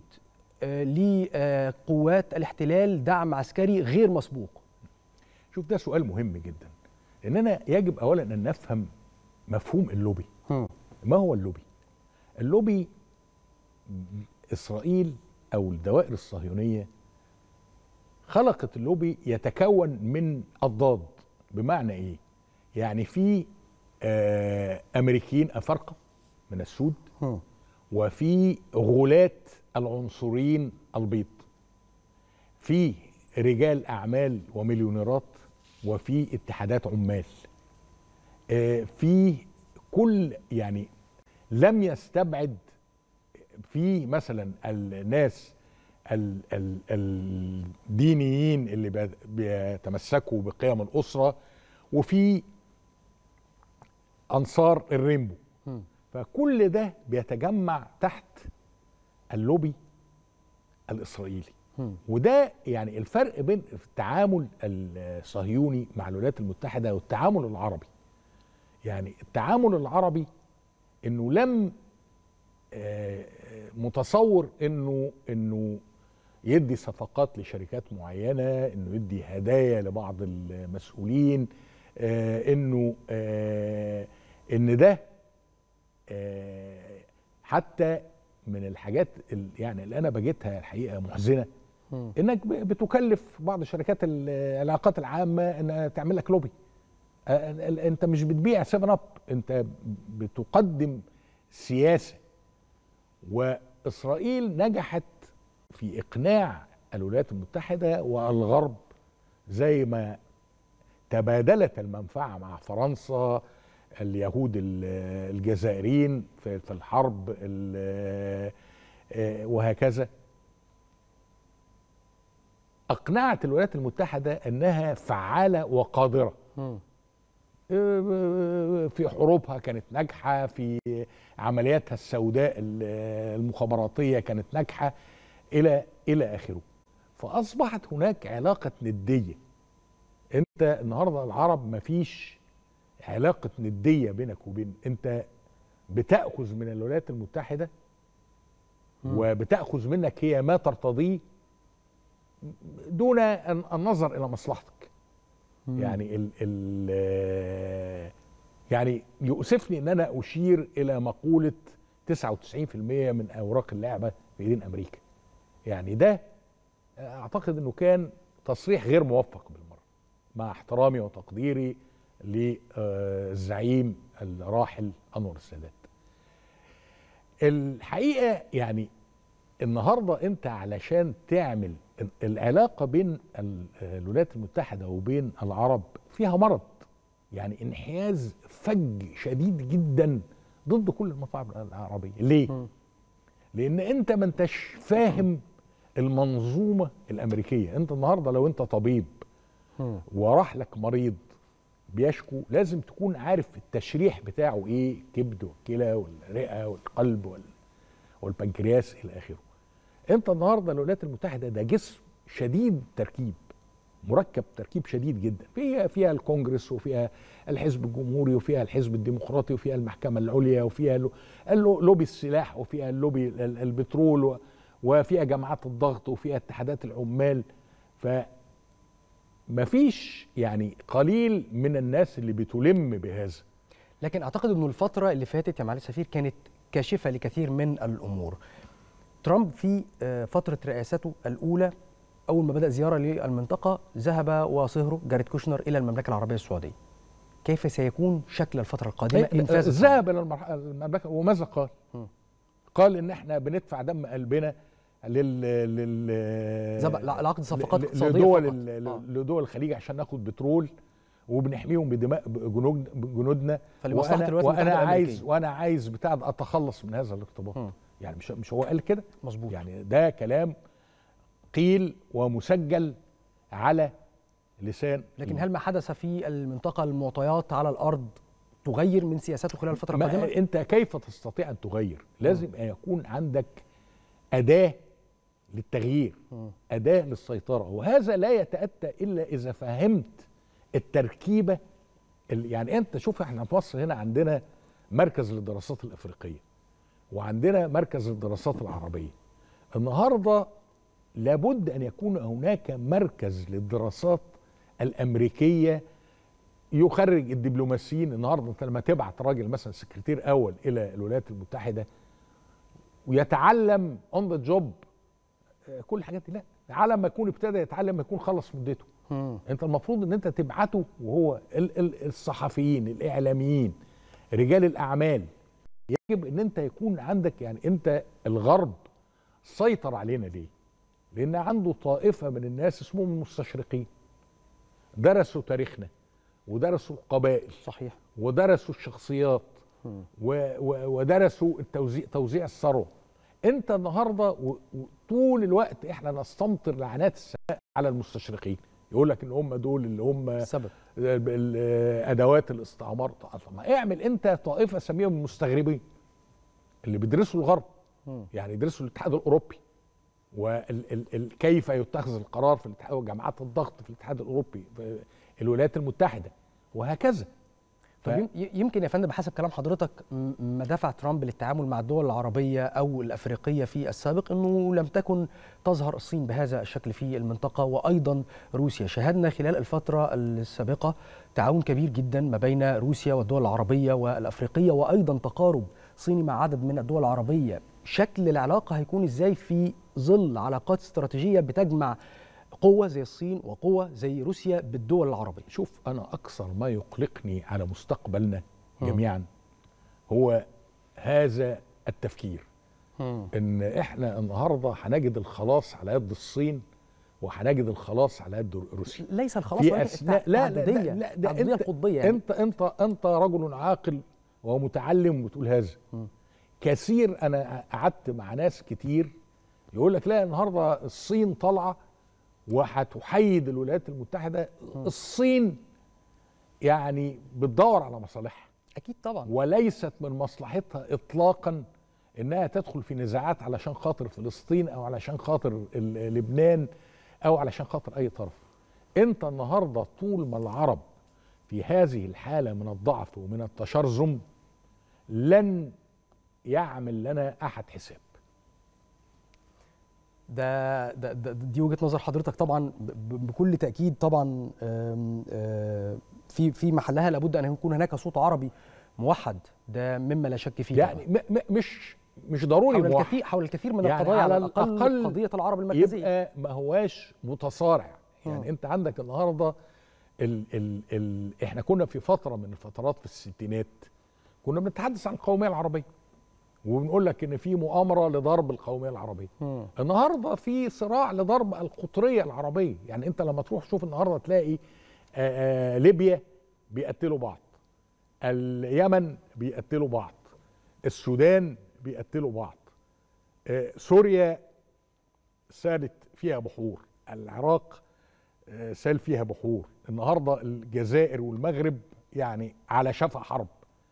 لقوات الاحتلال دعم عسكري غير مسبوق شوف ده سؤال مهم جدا اننا يجب اولا ان نفهم مفهوم اللوبي هم. ما هو اللوبي اللوبي اسرائيل او الدوائر الصهيونيه خلقت اللوبي يتكون من اضداد بمعنى ايه يعني في آه امريكيين افارقه من السود هم. وفي غلاة العنصريين البيض في رجال اعمال ومليونيرات وفي اتحادات عمال آه، في كل يعني لم يستبعد في مثلا الناس ال- ال- الدينيين اللي بي- بيتمسكوا بقيم الاسره وفي انصار الرينبو مم. فكل ده بيتجمع تحت اللوبي الاسرائيلي مم. وده يعني الفرق بين التعامل الصهيوني مع الولايات المتحده والتعامل العربي يعني التعامل العربي انه لم آه، متصور انه انه يدي صفقات لشركات معينه انه يدي هدايا لبعض المسؤولين آه، انه آه، ان ده آه، حتى من الحاجات ال- يعني اللي انا بجدها الحقيقه محزنه مم. انك ب- بتكلف بعض شركات ال- العلاقات العامه انها تعمل لك لوبي آه، ال- ال- انت مش بتبيع 7 اب انت بتقدم سياسه واسرائيل نجحت في اقناع الولايات المتحده والغرب زي ما تبادلت المنفعه مع فرنسا اليهود ال- الجزائريين في في الحرب ال- آه، وهكذا اقنعت الولايات المتحده انها فعاله وقادره مم. في حروبها كانت ناجحه في عملياتها السوداء ال- المخابراتيه كانت ناجحه الى الى اخره فاصبحت هناك علاقه نديه انت النهارده العرب ما فيش علاقه نديه بينك وبين انت بتاخذ من الولايات المتحده وبتاخذ منك هي ما ترتضيه دون أن- النظر الى مصلحتك يعني ال ال يعني يؤسفني ان انا اشير الى مقوله 99% من اوراق اللعبه في ايدين امريكا يعني ده اعتقد انه كان تصريح غير موفق بالمره مع احترامي وتقديري للزعيم الراحل انور السادات الحقيقه يعني النهارده انت علشان تعمل ال- العلاقه بين ال- الولايات المتحده وبين العرب فيها مرض يعني انحياز فج شديد جدا ضد كل المطاعم العربيه ليه مم. لان انت ما انتش فاهم المنظومه الامريكيه انت النهارده لو انت طبيب مم. وراح لك مريض بيشكو لازم تكون عارف التشريح بتاعه ايه كبد والكلى والرئه والقلب وال... والبنكرياس الى اخره انت النهارده الولايات المتحده ده جسم شديد تركيب مركب تركيب شديد جدا فيها فيها الكونجرس وفيها الحزب الجمهوري وفيها الحزب الديمقراطي وفيها المحكمه العليا وفيها لو- اللو- لوبي السلاح وفيها اللوبي ال- ال- البترول و- وفيها جماعات الضغط وفيها اتحادات العمال ف مفيش يعني قليل من الناس اللي بتلم بهذا لكن اعتقد انه الفتره اللي فاتت يا معالي السفير كانت كاشفه لكثير من الامور ترامب في آه، فتره رئاسته الاولى اول ما بدا زياره للمنطقه ذهب وصهره جاريد كوشنر الى المملكه العربيه السعوديه كيف سيكون شكل الفتره القادمه ان فاز ترامب؟ ذهب الى المرح- المملكه وماذا قال؟ مم. قال ان احنا بندفع دم قلبنا لل لل زب- لا- لعقد صفقات ل- اقتصادية لدول فقط. ال- آه. لدول الخليج عشان ناخد بترول وبنحميهم بدماء جنود جنودنا فلمصلحة وانا الولايات وانا المتحدة عايز الأمريكية. وانا عايز بتاع ده اتخلص من هذا الاقتباط مم. يعني مش مش هو قال كده مظبوط يعني ده كلام قيل ومسجل على لسان لكن هل ما حدث في المنطقه المعطيات على الارض تغير من سياساته خلال الفتره ما القادمه انت كيف تستطيع ان تغير لازم أن يكون عندك اداه للتغيير مم. اداه للسيطره وهذا لا يتاتى الا اذا فهمت التركيبه ال- يعني انت شوف احنا في مصر هنا عندنا مركز للدراسات الافريقيه وعندنا مركز للدراسات العربيه النهارده لابد ان يكون هناك مركز للدراسات الامريكيه يخرج الدبلوماسيين النهارده انت لما تبعت راجل مثلا سكرتير اول الى الولايات المتحده ويتعلم اون ذا جوب كل الحاجات دي لا على ما يكون ابتدى يتعلم ما يكون خلص مدته مم. انت المفروض ان انت تبعته وهو ال- ال- الصحفيين الاعلاميين رجال الاعمال يجب ان انت يكون عندك يعني انت الغرب سيطر علينا ليه لان عنده طائفه من الناس اسمهم المستشرقين درسوا تاريخنا ودرسوا القبائل صحيح ودرسوا الشخصيات و- و- ودرسوا التوزيع توزيع الثروه انت النهارده و- وطول الوقت احنا نستمطر لعنات السماء على المستشرقين يقول لك ان هم دول اللي هم السبب ال- ال- ادوات الاستعمار طب ما اعمل انت طائفه سميهم المستغربين اللي بيدرسوا الغرب مم. يعني يدرسوا الاتحاد الاوروبي وكيف يتخذ القرار في الاتحاد وجماعات الضغط في الاتحاد الاوروبي في الولايات المتحده وهكذا ف- طب يم- يمكن يا فندم بحسب كلام حضرتك م- ما دفع ترامب للتعامل مع الدول العربية أو الأفريقية في السابق أنه لم تكن تظهر الصين بهذا الشكل في المنطقة وأيضا روسيا شاهدنا خلال الفترة السابقة تعاون كبير جدا ما بين روسيا والدول العربية والأفريقية وأيضا تقارب صيني مع عدد من الدول العربية شكل العلاقة هيكون إزاي في ظل علاقات استراتيجية بتجمع قوة زي الصين وقوة زي روسيا بالدول العربية شوف انا اكثر ما يقلقني على مستقبلنا مم. جميعا هو هذا التفكير ان احنا النهارده هنجد الخلاص على يد الصين وهنجد الخلاص على يد روسيا ليس الخلاص في ولكن اثناء لا لا لا, التعددية لا ده التعددية انت القطبية يعني. انت انت انت رجل عاقل ومتعلم وتقول هذا مم. كثير انا قعدت مع ناس كتير يقول لك لا النهارده الصين طالعه وهتحيد الولايات المتحده الصين يعني بتدور على مصالحها اكيد طبعا وليست من مصلحتها اطلاقا انها تدخل في نزاعات علشان خاطر فلسطين او علشان خاطر ال- لبنان او علشان خاطر اي طرف انت النهارده طول ما العرب في هذه الحاله من الضعف ومن التشرذم لن يعمل لنا احد حساب ده, ده, ده دي وجهه نظر حضرتك طبعا ب- ب- بكل تاكيد طبعا آم، آه، في في محلها لابد ان يكون هناك صوت عربي موحد ده مما لا شك فيه يعني م م مش مش ضروري حول موحد. الكثير حول الكثير من يعني القضايا على على الاقل الأقل قضيه العرب المركزيه يبقى ما هواش متصارع يعني مم. انت عندك النهارده ال ال ال احنا كنا في فتره من الفترات في الستينات كنا بنتحدث عن القوميه العربيه وبنقول لك ان في مؤامره لضرب القوميه العربيه مم. النهارده في صراع لضرب القطريه العربيه يعني انت لما تروح تشوف النهارده تلاقي آآ آآ ليبيا بيقتلوا بعض اليمن بيقتلوا بعض السودان بيقتلوا بعض آه، سوريا سالت فيها بحور العراق آه، سال فيها بحور النهارده الجزائر والمغرب يعني على شفا حرب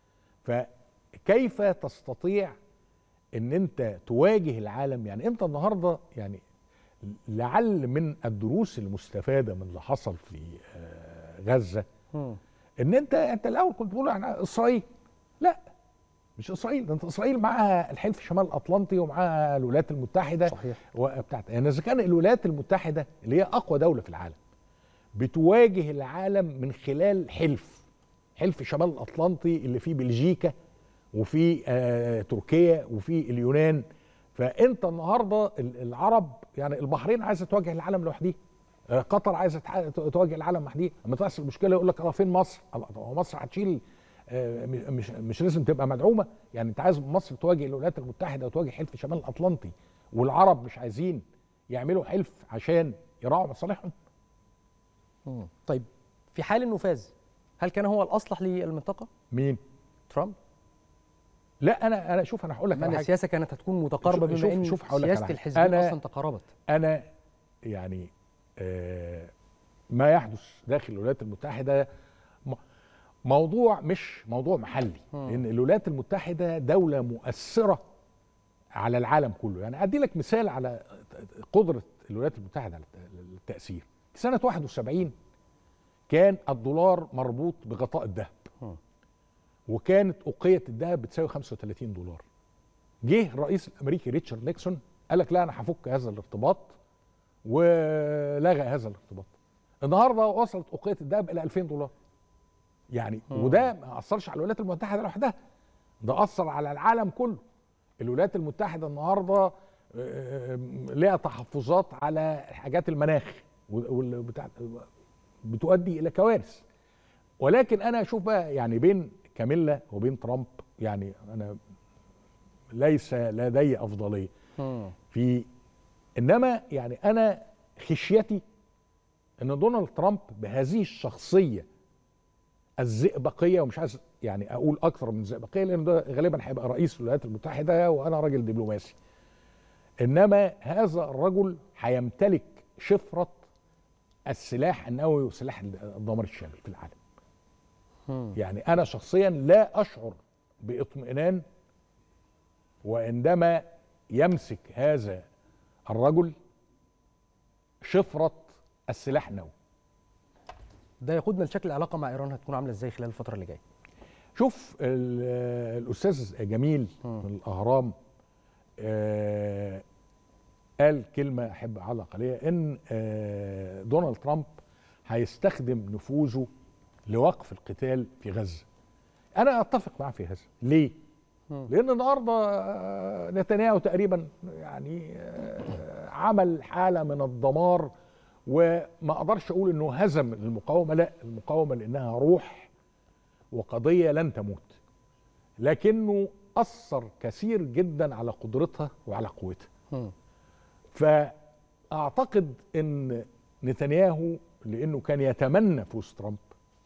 فكيف تستطيع ان انت تواجه العالم يعني انت النهارده يعني لعل من الدروس المستفاده من اللي حصل في آه، غزه مم. ان انت انت الاول كنت بتقول عن اسرائيل لا مش اسرائيل ده انت اسرائيل معاها الحلف الشمال الاطلنطي ومعاها الولايات المتحده صحيح وبتاعت يعني اذا كان الولايات المتحده اللي هي اقوى دوله في العالم بتواجه العالم من خلال حلف حلف شمال الاطلنطي اللي فيه بلجيكا وفي آه تركيا وفي اليونان فانت النهارده ال- العرب يعني البحرين عايزه تواجه العالم لوحديها آه، قطر عايزه تح- تواجه العالم لوحديها لما تحصل مشكله يقول لك اه فين مصر؟ الله، طب هو مصر هتشيل آه، مش مش مش لازم تبقى مدعومه يعني انت عايز مصر تواجه الولايات المتحده وتواجه حلف شمال الاطلنطي والعرب مش عايزين يعملوا حلف عشان يراعوا مصالحهم مم. طيب في حال النفاذ هل كان هو الاصلح للمنطقه مين؟ ترامب لا انا انا شوف انا هقول لك ما على ان حاجه السياسه كانت هتكون متقاربه شوف- بما شوف- ان شوف هقول لك على سياسه حاجة. الحزبين أنا- اصلا تقاربت انا يعني آه ما يحدث داخل الولايات المتحده م- موضوع مش موضوع محلي مم. لان الولايات المتحده دوله مؤثره على العالم كله يعني ادي لك مثال على قدره الولايات المتحده على الت- التاثير في سنه 71 كان الدولار مربوط بغطاء الذهب مم. وكانت أوقية الذهب بتساوي 35 دولار جه الرئيس الأمريكي ريتشارد نيكسون قال لك لا أنا هفك هذا الارتباط ولغى هذا الارتباط النهارده وصلت أوقية الذهب إلى 2000 دولار يعني مم. وده ما أثرش على الولايات المتحدة لوحدها ده أثر على العالم كله الولايات المتحدة النهارده آه، لها تحفظات على حاجات المناخ والبتاع بتؤدي إلى كوارث ولكن انا اشوف بقى يعني بين كاميلا وبين ترامب يعني انا ليس لدي افضليه مم. في انما يعني انا خشيتي ان دونالد ترامب بهذه الشخصيه الزئبقيه ومش عايز يعني اقول اكثر من زئبقيه لان ده غالبا هيبقى رئيس الولايات المتحده وانا راجل دبلوماسي انما هذا الرجل هيمتلك شفره السلاح النووي وسلاح الدمار الشامل في العالم يعني انا شخصيا لا اشعر باطمئنان وعندما يمسك هذا الرجل شفره السلاح النووي ده يقودنا لشكل العلاقه مع ايران هتكون عامله ازاي خلال الفتره اللي جايه شوف ال- الاستاذ جميل من الاهرام آه، قال كلمه احب اعلق عليها ان آه، دونالد ترامب هيستخدم نفوذه لوقف القتال في غزه انا اتفق معاه في هذا ليه لان النهارده آه، نتنياهو تقريبا يعني آه، عمل حاله من الدمار وما اقدرش اقول انه هزم المقاومه لا المقاومه لانها روح وقضيه لن تموت لكنه اثر كثير جدا على قدرتها وعلى قوتها مم. فاعتقد ان نتنياهو لانه كان يتمنى فوز ترامب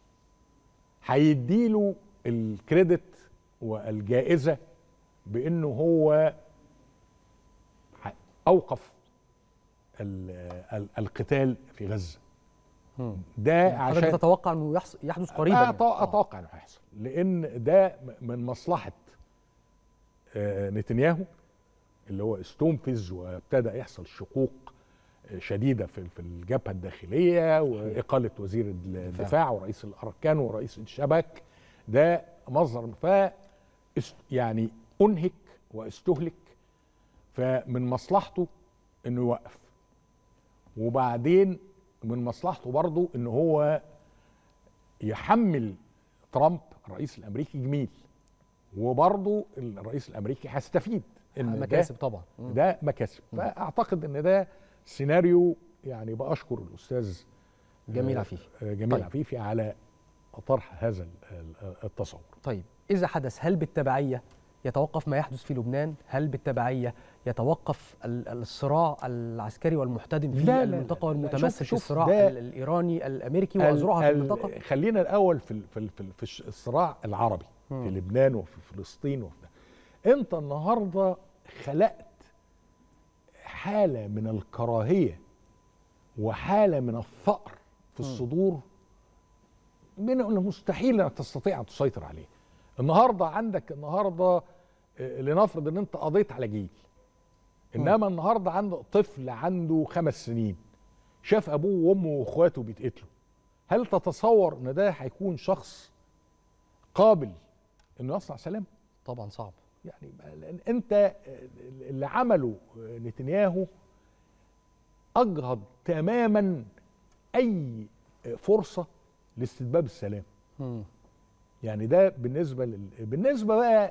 هيديله الكريدت والجائزه بانه هو ح- اوقف ال- ال- القتال في غزه مم. ده حضرتك عشان تتوقع انه يحص- يحدث قريبا يعني. أتو- اتوقع انه هيحصل لان ده م- من مصلحه آه، نتنياهو اللي هو استنفذ وابتدى يحصل شقوق آه، شديده في في الجبهه الداخليه واقاله وزير الدفاع ورئيس الاركان ورئيس الشبك ده مصدر ف است- يعني انهك واستهلك فمن مصلحته انه يوقف وبعدين من مصلحته برضه ان هو يحمل ترامب الرئيس الامريكي جميل وبرضه الرئيس الامريكي هيستفيد ان ده- مكاسب طبعا مم. ده مكاسب فاعتقد ان ده سيناريو يعني باشكر الاستاذ جميل آه، عفيفي آه، جميل طيب. عفيفي على طرح هذا ال- ال- التصور طيب إذا حدث هل بالتبعية يتوقف ما يحدث في لبنان؟ هل بالتبعية يتوقف ال- الصراع العسكري والمحتدم في لا، لا، المنطقة لا، لا. والمتمثل شوف- في شوف الصراع ده- ال- الإيراني الأمريكي ال- وأذرعها في ال- المنطقة؟ خلينا الاول في ال- في ال- في ال- في الش- الصراع العربي في لبنان وفي فلسطين وفي ده. انت النهارده خلقت حاله من الكراهيه وحاله من الثأر في الصدور من المستحيل انك تستطيع ان تسيطر عليه النهارده عندك النهارده آه، لنفرض ان انت قضيت على جيل انما النهارده عندك طفل عنده خمس سنين شاف ابوه وامه واخواته بيتقتلوا هل تتصور ان ده هيكون شخص قابل انه يصنع سلام طبعا صعب يعني لأن انت اللي عمله نتنياهو اجهض تماما اي فرصه لاستتباب السلام مم. يعني ده بالنسبه لل... بالنسبه بقى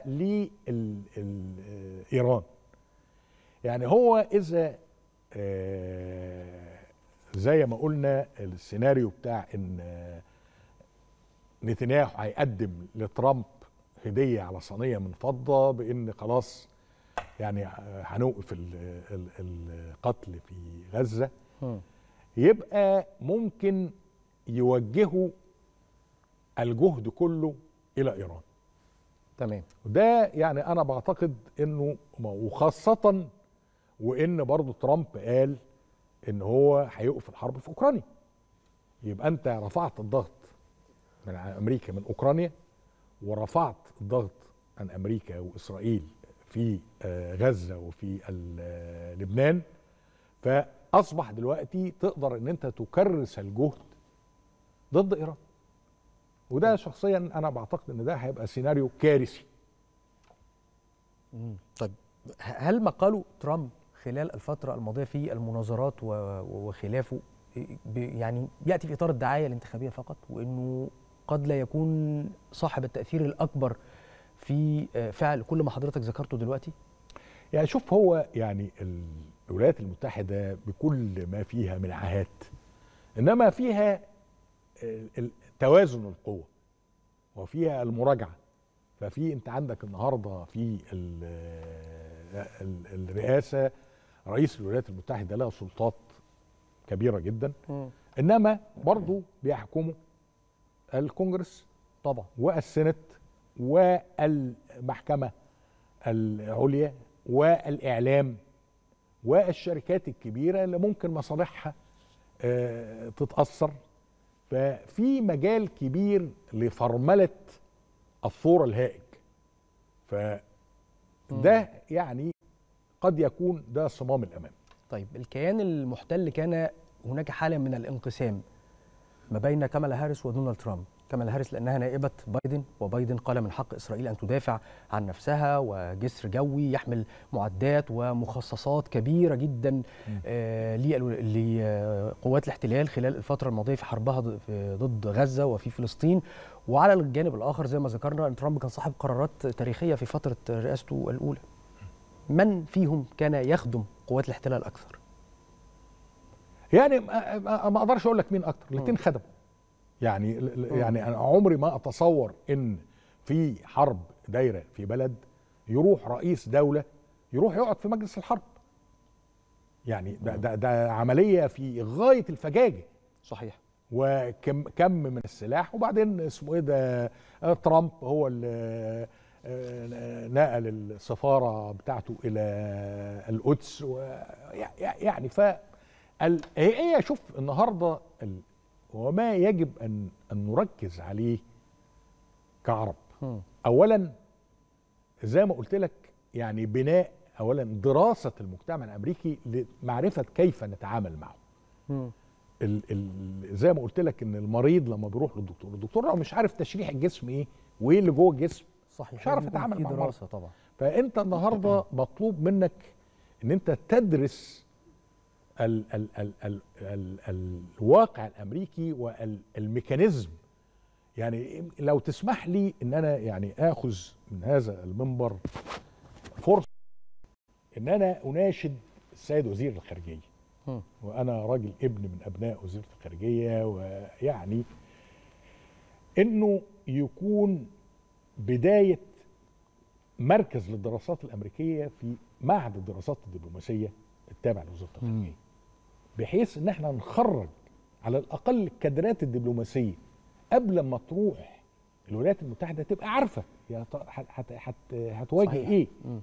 لايران يعني هو اذا آه، زي ما قلنا السيناريو بتاع ان آه، نتنياهو هيقدم لترامب هديه على صينيه من فضه بان خلاص يعني آه، هنوقف ال- ال- القتل في غزه مم. يبقى ممكن يوجهوا الجهد كله الى ايران تمام وده يعني انا بعتقد انه وخاصه وان برضو ترامب قال ان هو هيوقف الحرب في اوكرانيا يبقى انت رفعت الضغط من امريكا من اوكرانيا ورفعت الضغط عن امريكا واسرائيل في آه، غزه وفي ال- آه، لبنان فاصبح دلوقتي تقدر ان انت تكرس الجهد ضد ايران وده شخصيا انا بعتقد ان ده هيبقى سيناريو كارثي مم. طيب ه- هل ما قاله ترامب خلال الفترة الماضية في المناظرات و- و- وخلافه ب- يعني يأتي في إطار الدعاية الانتخابية فقط وإنه قد لا يكون صاحب التأثير الأكبر في آه، فعل كل ما حضرتك ذكرته دلوقتي؟ يعني شوف هو يعني الولايات المتحدة بكل ما فيها من عاهات إنما فيها ال- ال- توازن القوة وفيها المراجعة ففي أنت عندك النهاردة في ال- ال- الرئاسة رئيس الولايات المتحدة له سلطات كبيرة جدا إنما برضو بيحكمه الكونجرس طبعا والسنت والمحكمة العليا والإعلام والشركات الكبيرة اللي ممكن مصالحها آه، تتأثر ففي مجال كبير لفرملة الثور الهائج فده يعني قد يكون ده صمام الأمام طيب الكيان المحتل كان هناك حالة من الانقسام ما بين كامالا هاريس ودونالد ترامب كامالا هاريس لأنها نائبة بايدن وبايدن قال من حق إسرائيل أن تدافع عن نفسها وجسر جوي يحمل معدات ومخصصات كبيرة جدا آه، لل- لقوات الاحتلال خلال الفترة الماضية في حربها ضد- في- ضد غزة وفي فلسطين وعلى الجانب الآخر زي ما ذكرنا أن ترامب كان صاحب قرارات تاريخية في فترة رئاسته الأولى من فيهم كان يخدم قوات الاحتلال أكثر؟ يعني ما ما- ما اقدرش اقول لك مين اكتر الاثنين خدموا يعني يعني انا عمري ما اتصور ان في حرب دايره في بلد يروح رئيس دوله يروح يقعد في مجلس الحرب يعني ده ده, ده عمليه في غايه الفجاجه صحيح وكم كم من السلاح وبعدين اسمه ايه ده آه، ترامب هو اللي آه، نقل السفاره بتاعته الى القدس و- يع- يعني ف ال- هي هي شوف النهارده ال- وما يجب ان ان نركز عليه كعرب مم. اولا زي ما قلت لك يعني بناء اولا دراسه المجتمع الامريكي لمعرفه كيف نتعامل معه مم. ال ال زي ما قلت لك ان المريض لما بيروح للدكتور الدكتور لو مش عارف تشريح الجسم ايه وايه اللي جوه الجسم صحيح مش عارف لازم يكون تتعامل في مع المرض. دراسة طبعا فانت النهارده مطلوب منك ان انت تدرس ال ال ال ال ال ال الواقع الامريكي والميكانيزم يعني لو تسمح لي ان انا يعني اخذ من هذا المنبر فرصه ان انا اناشد السيد وزير الخارجيه مم. وانا راجل ابن من ابناء وزيره الخارجيه ويعني انه يكون بدايه مركز للدراسات الامريكيه في معهد الدراسات الدبلوماسيه التابع لوزاره الخارجيه بحيث ان احنا نخرج على الاقل الكادرات الدبلوماسيه قبل ما تروح الولايات المتحده تبقى عارفه يا ط- هت- هت- هت- هتواجه صحيح. ايه مم.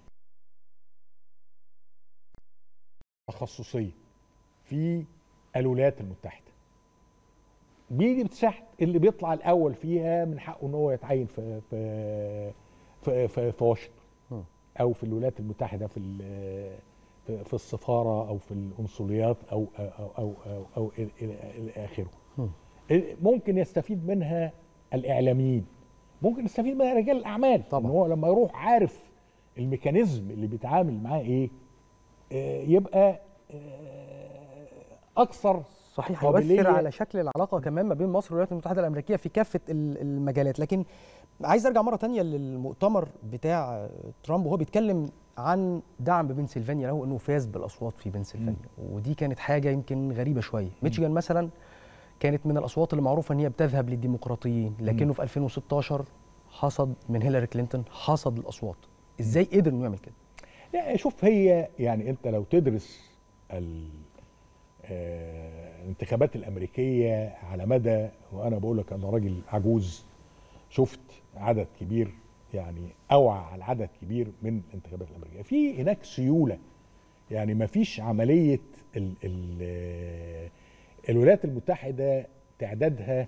تخصصيه في الولايات المتحده دي بتساعد اللي بيطلع الاول فيها من حقه ان هو يتعين في في في, في, في واشنطن مم. او في الولايات المتحده في ال- في, في السفاره او في القنصليات او او او او, أو الى إلى- إلى اخره مم. ممكن يستفيد منها الاعلاميين ممكن يستفيد منها رجال الاعمال طبعاً. ان هو لما يروح عارف الميكانيزم اللي بيتعامل معاه ايه آه، يبقى آه، اكثر صحيح قابلية- هيؤثر على شكل العلاقه كمان ما بين مصر والولايات المتحده الامريكيه في كافه ال- المجالات لكن عايز ارجع مره تانية للمؤتمر بتاع ترامب وهو بيتكلم عن دعم بنسلفانيا له انه فاز بالاصوات في بنسلفانيا ودي كانت حاجه يمكن غريبه شويه ميشيغان مثلا كانت من الاصوات اللي معروفه ان هي بتذهب للديمقراطيين لكنه في 2016 حصد من هيلاري كلينتون حصد الاصوات ازاي قدر انه يعمل كده لا شوف هي يعني انت لو تدرس ال- آه، الانتخابات الامريكيه على مدى وانا بقول لك انا راجل عجوز شفت عدد كبير يعني اوعى على عدد كبير من الانتخابات الامريكيه في هناك سيوله يعني ما فيش عمليه ال ال آه، الولايات المتحده تعدادها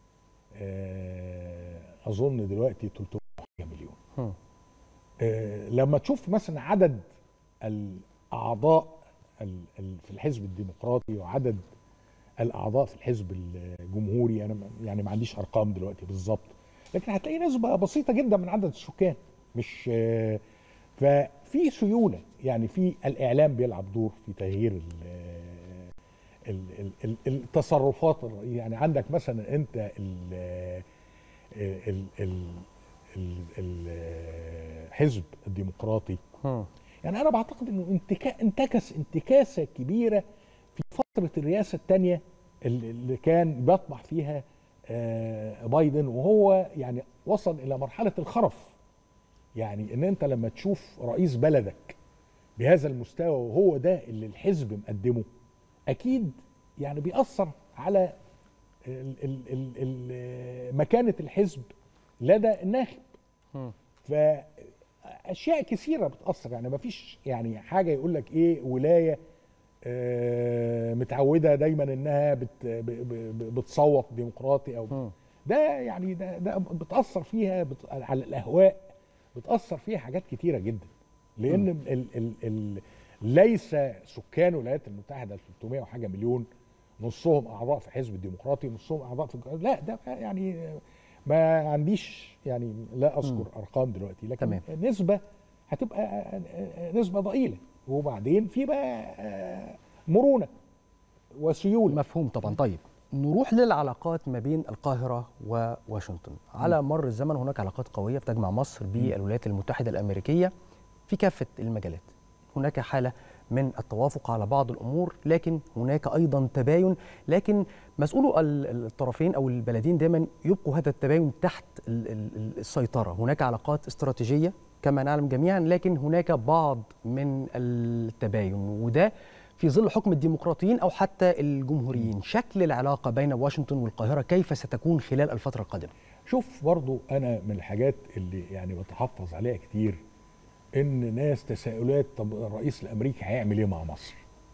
آه، اظن دلوقتي 300 مليون هم. آه، لما تشوف مثلا عدد الاعضاء ال- ال- في الحزب الديمقراطي وعدد الاعضاء في الحزب الجمهوري انا م- يعني ما عنديش ارقام دلوقتي بالظبط لكن هتلاقي نسبه بسيطه جدا من عدد السكان مش آه، ففي سيوله يعني في الاعلام بيلعب دور في تغيير ال- ال- ال- ال- التصرفات الر- يعني عندك مثلا انت ال- ال- ال- ال- الحزب الديمقراطي هم. يعني انا بعتقد انه انتكا انتكس انتكاسه كبيره في فتره الرئاسه الثانيه اللي اللي كان بيطمح فيها آه، بايدن وهو يعني وصل الى مرحله الخرف يعني ان انت لما تشوف رئيس بلدك بهذا المستوى وهو ده اللي الحزب مقدمه اكيد يعني بيأثر على ال ال ال ال مكانه الحزب لدى الناخب مم. فاشياء كثيره بتاثر يعني ما فيش يعني حاجه يقول لك ايه ولايه آه، متعوده دايما انها بت ب- ب- بتصوت ديمقراطي او مم. ده يعني ده, ده بتاثر فيها بت على الاهواء بتاثر فيها حاجات كتيره جدا لان ال ال ال ليس سكان الولايات المتحده 300 وحاجه مليون نصهم اعضاء في حزب الديمقراطي نصهم اعضاء في الج- لا ده يعني ما عنديش يعني لا اذكر ارقام دلوقتي لكن تمام. نسبه هتبقى نسبه ضئيله وبعدين في بقى آه، مرونه وسيوله مفهوم طبعا طيب نروح للعلاقات ما بين القاهرة وواشنطن على مر الزمن هناك علاقات قوية بتجمع مصر بالولايات المتحدة الأمريكية في كافة المجالات هناك حالة من التوافق على بعض الأمور لكن هناك أيضا تباين لكن مسؤولو ال- الطرفين أو البلدين دائما يبقوا هذا التباين تحت ال- ال- السيطرة هناك علاقات استراتيجية كما نعلم جميعا لكن هناك بعض من التباين وده في ظل حكم الديمقراطيين او حتى الجمهوريين شكل العلاقه بين واشنطن والقاهره كيف ستكون خلال الفتره القادمه شوف برضو انا من الحاجات اللي يعني بتحفظ عليها كتير ان ناس تساؤلات طب الرئيس الامريكي هيعمل ايه مع مصر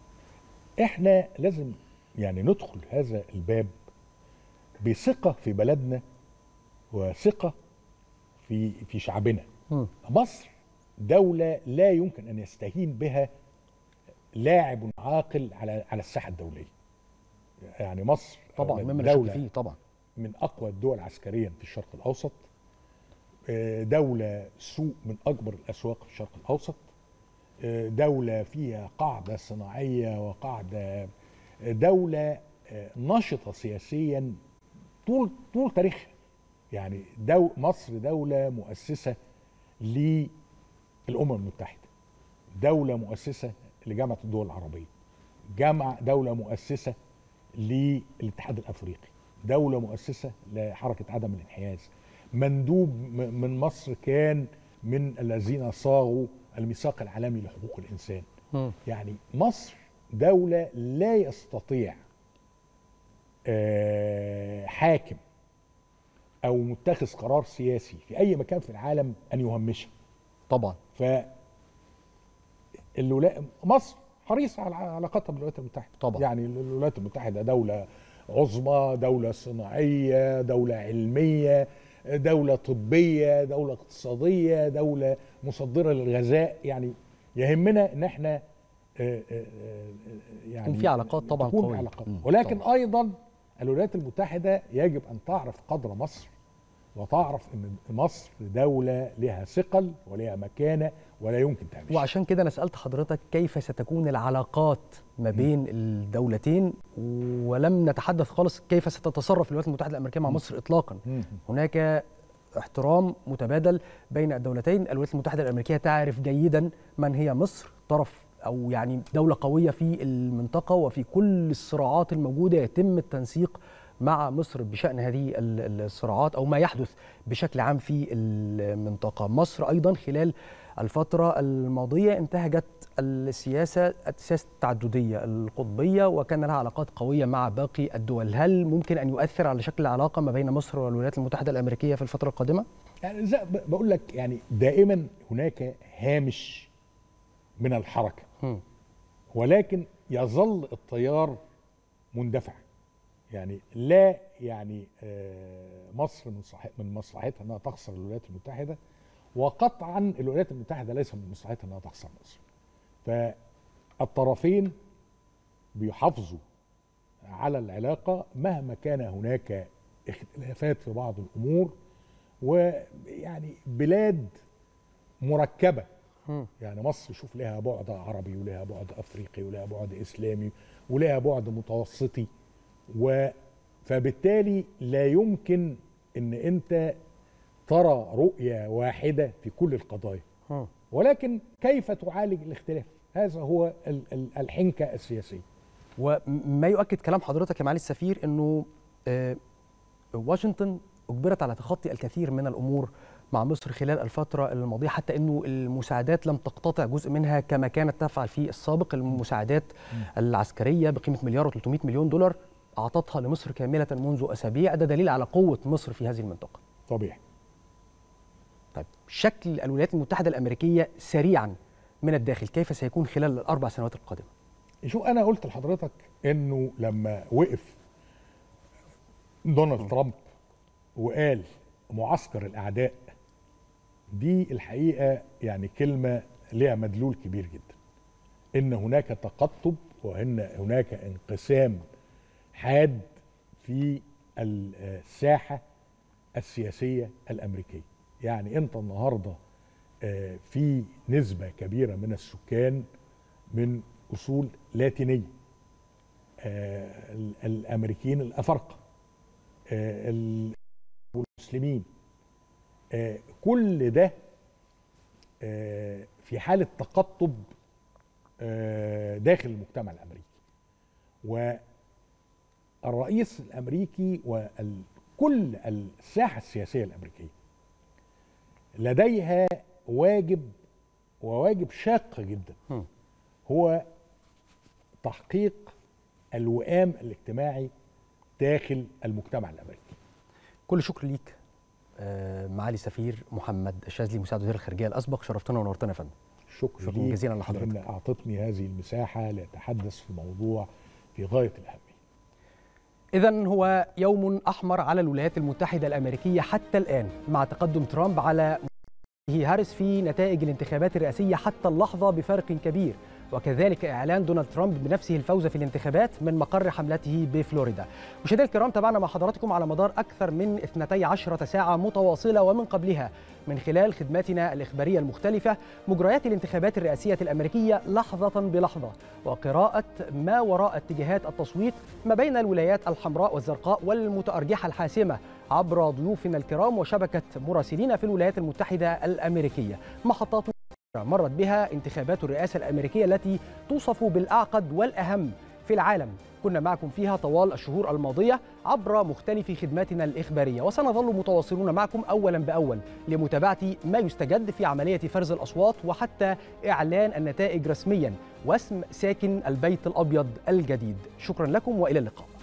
احنا لازم يعني ندخل هذا الباب بثقه في بلدنا وثقه في في شعبنا مم. مصر دوله لا يمكن ان يستهين بها لاعب عاقل على على الساحه الدوليه يعني مصر طبعا مما لا شك دولة فيه طبعا من اقوى الدول عسكريا في الشرق الاوسط آه، دوله سوق من اكبر الاسواق في الشرق الاوسط آه، دوله فيها قاعده صناعيه وقاعده آه، دوله آه، نشطه سياسيا طول طول تاريخها يعني دو مصر دوله مؤسسه للامم المتحده دوله مؤسسه لجامعه الدول العربيه جامعه دوله مؤسسه للاتحاد الافريقي دوله مؤسسه لحركه عدم الانحياز مندوب م- من مصر كان من الذين صاغوا الميثاق العالمي لحقوق الانسان مم. يعني مصر دوله لا يستطيع آه، حاكم او متخذ قرار سياسي في اي مكان في العالم ان يهمشها طبعا ف الولا... مصر حريصه على علاقاتها بالولايات المتحده طبعا. يعني الولايات المتحده دوله عظمى دوله صناعيه دوله علميه دوله طبيه دوله اقتصاديه دوله مصدره للغذاء يعني يهمنا ان احنا آه، آه، آه، يعني يكون في علاقات طبعاً تكون قوية. علاقات مم، ولكن طبعاً. ايضا الولايات المتحده يجب ان تعرف قدر مصر وتعرف ان مصر دوله لها ثقل ولها مكانه ولا يمكن تعمل وعشان كده انا سالت حضرتك كيف ستكون العلاقات ما بين الدولتين ولم نتحدث خالص كيف ستتصرف الولايات المتحده الامريكيه مع مصر اطلاقا مم. هناك احترام متبادل بين الدولتين الولايات المتحده الامريكيه تعرف جيدا من هي مصر طرف او يعني دوله قويه في المنطقه وفي كل الصراعات الموجوده يتم التنسيق مع مصر بشان هذه ال- الصراعات او ما يحدث بشكل عام في المنطقه مصر ايضا خلال الفتره الماضيه انتهجت السياسه السياسه التعدديه القطبيه وكان لها علاقات قويه مع باقي الدول هل ممكن ان يؤثر على شكل العلاقه ما بين مصر والولايات المتحده الامريكيه في الفتره القادمه يعني زي ب- بقول لك يعني دائما هناك هامش من الحركه مم. ولكن يظل التيار مندفع يعني لا يعني آه، مصر من صح من مصلحتها انها تخسر الولايات المتحده وقطعا الولايات المتحده ليس من مصلحتها انها تخسر مصر فالطرفين بيحافظوا على العلاقه مهما كان هناك اختلافات في بعض الامور ويعني بلاد مركبه مم. يعني مصر شوف لها بعد عربي ولها بعد افريقي ولها بعد اسلامي ولها بعد متوسطي و فبالتالي لا يمكن ان انت ترى رؤيه واحده في كل القضايا مم. ولكن كيف تعالج الاختلاف هذا هو ال- ال- الحنكه السياسيه وما يؤكد كلام حضرتك يا معالي السفير انه آه، واشنطن اجبرت على تخطي الكثير من الامور مع مصر خلال الفترة الماضية حتى انه المساعدات لم تقتطع جزء منها كما كانت تفعل في السابق المساعدات العسكرية بقيمة مليار و300 مليون دولار اعطتها لمصر كاملة منذ اسابيع ده دليل على قوة مصر في هذه المنطقة طبيعي طيب شكل الولايات المتحده الامريكيه سريعا من الداخل كيف سيكون خلال الاربع سنوات القادمه شو انا قلت لحضرتك انه لما وقف دونالد ترامب وقال معسكر الاعداء دي الحقيقه يعني كلمه لها مدلول كبير جدا ان هناك تقطب وان هناك انقسام حاد في الساحه السياسيه الامريكيه يعني انت النهارده آه، في نسبه كبيره من السكان من اصول لاتينيه آه، ال- الامريكيين الافارقه آه، المسلمين آه، كل ده آه، في حاله تقطب آه، داخل المجتمع الامريكي والرئيس الامريكي وكل الساحه السياسيه الامريكيه لديها واجب وواجب شاق جدا هم. هو تحقيق الوئام الاجتماعي داخل المجتمع الامريكي كل شكر ليك آه، معالي سفير محمد الشاذلي مساعد وزير الخارجيه الاسبق شرفتنا ونورتنا يا فندم شكرا, شكراً ليك جزيلاً لحضرتك. لأن اعطتني هذه المساحه لاتحدث في موضوع في غايه الاهميه إذا هو يوم أحمر على الولايات المتحدة الأمريكية حتى الآن مع تقدم ترامب على مرشحه هاريس في نتائج الانتخابات الرئاسية حتى اللحظة بفرق كبير وكذلك إعلان دونالد ترامب بنفسه الفوز في الانتخابات من مقر حملته بفلوريدا مشاهدينا الكرام تابعنا مع حضراتكم على مدار أكثر من 12 ساعة متواصلة ومن قبلها من خلال خدماتنا الإخبارية المختلفة مجريات الانتخابات الرئاسية الأمريكية لحظة بلحظة وقراءة ما وراء اتجاهات التصويت ما بين الولايات الحمراء والزرقاء والمتأرجحة الحاسمة عبر ضيوفنا الكرام وشبكة مراسلين في الولايات المتحدة الأمريكية محطات مرت بها انتخابات الرئاسة الأمريكية التي توصف بالأعقد والأهم في العالم كنا معكم فيها طوال الشهور الماضية عبر مختلف خدماتنا الإخبارية وسنظل متواصلون معكم أولا بأول لمتابعة ما يستجد في عملية فرز الأصوات وحتى إعلان النتائج رسميا واسم ساكن البيت الأبيض الجديد شكرا لكم وإلى اللقاء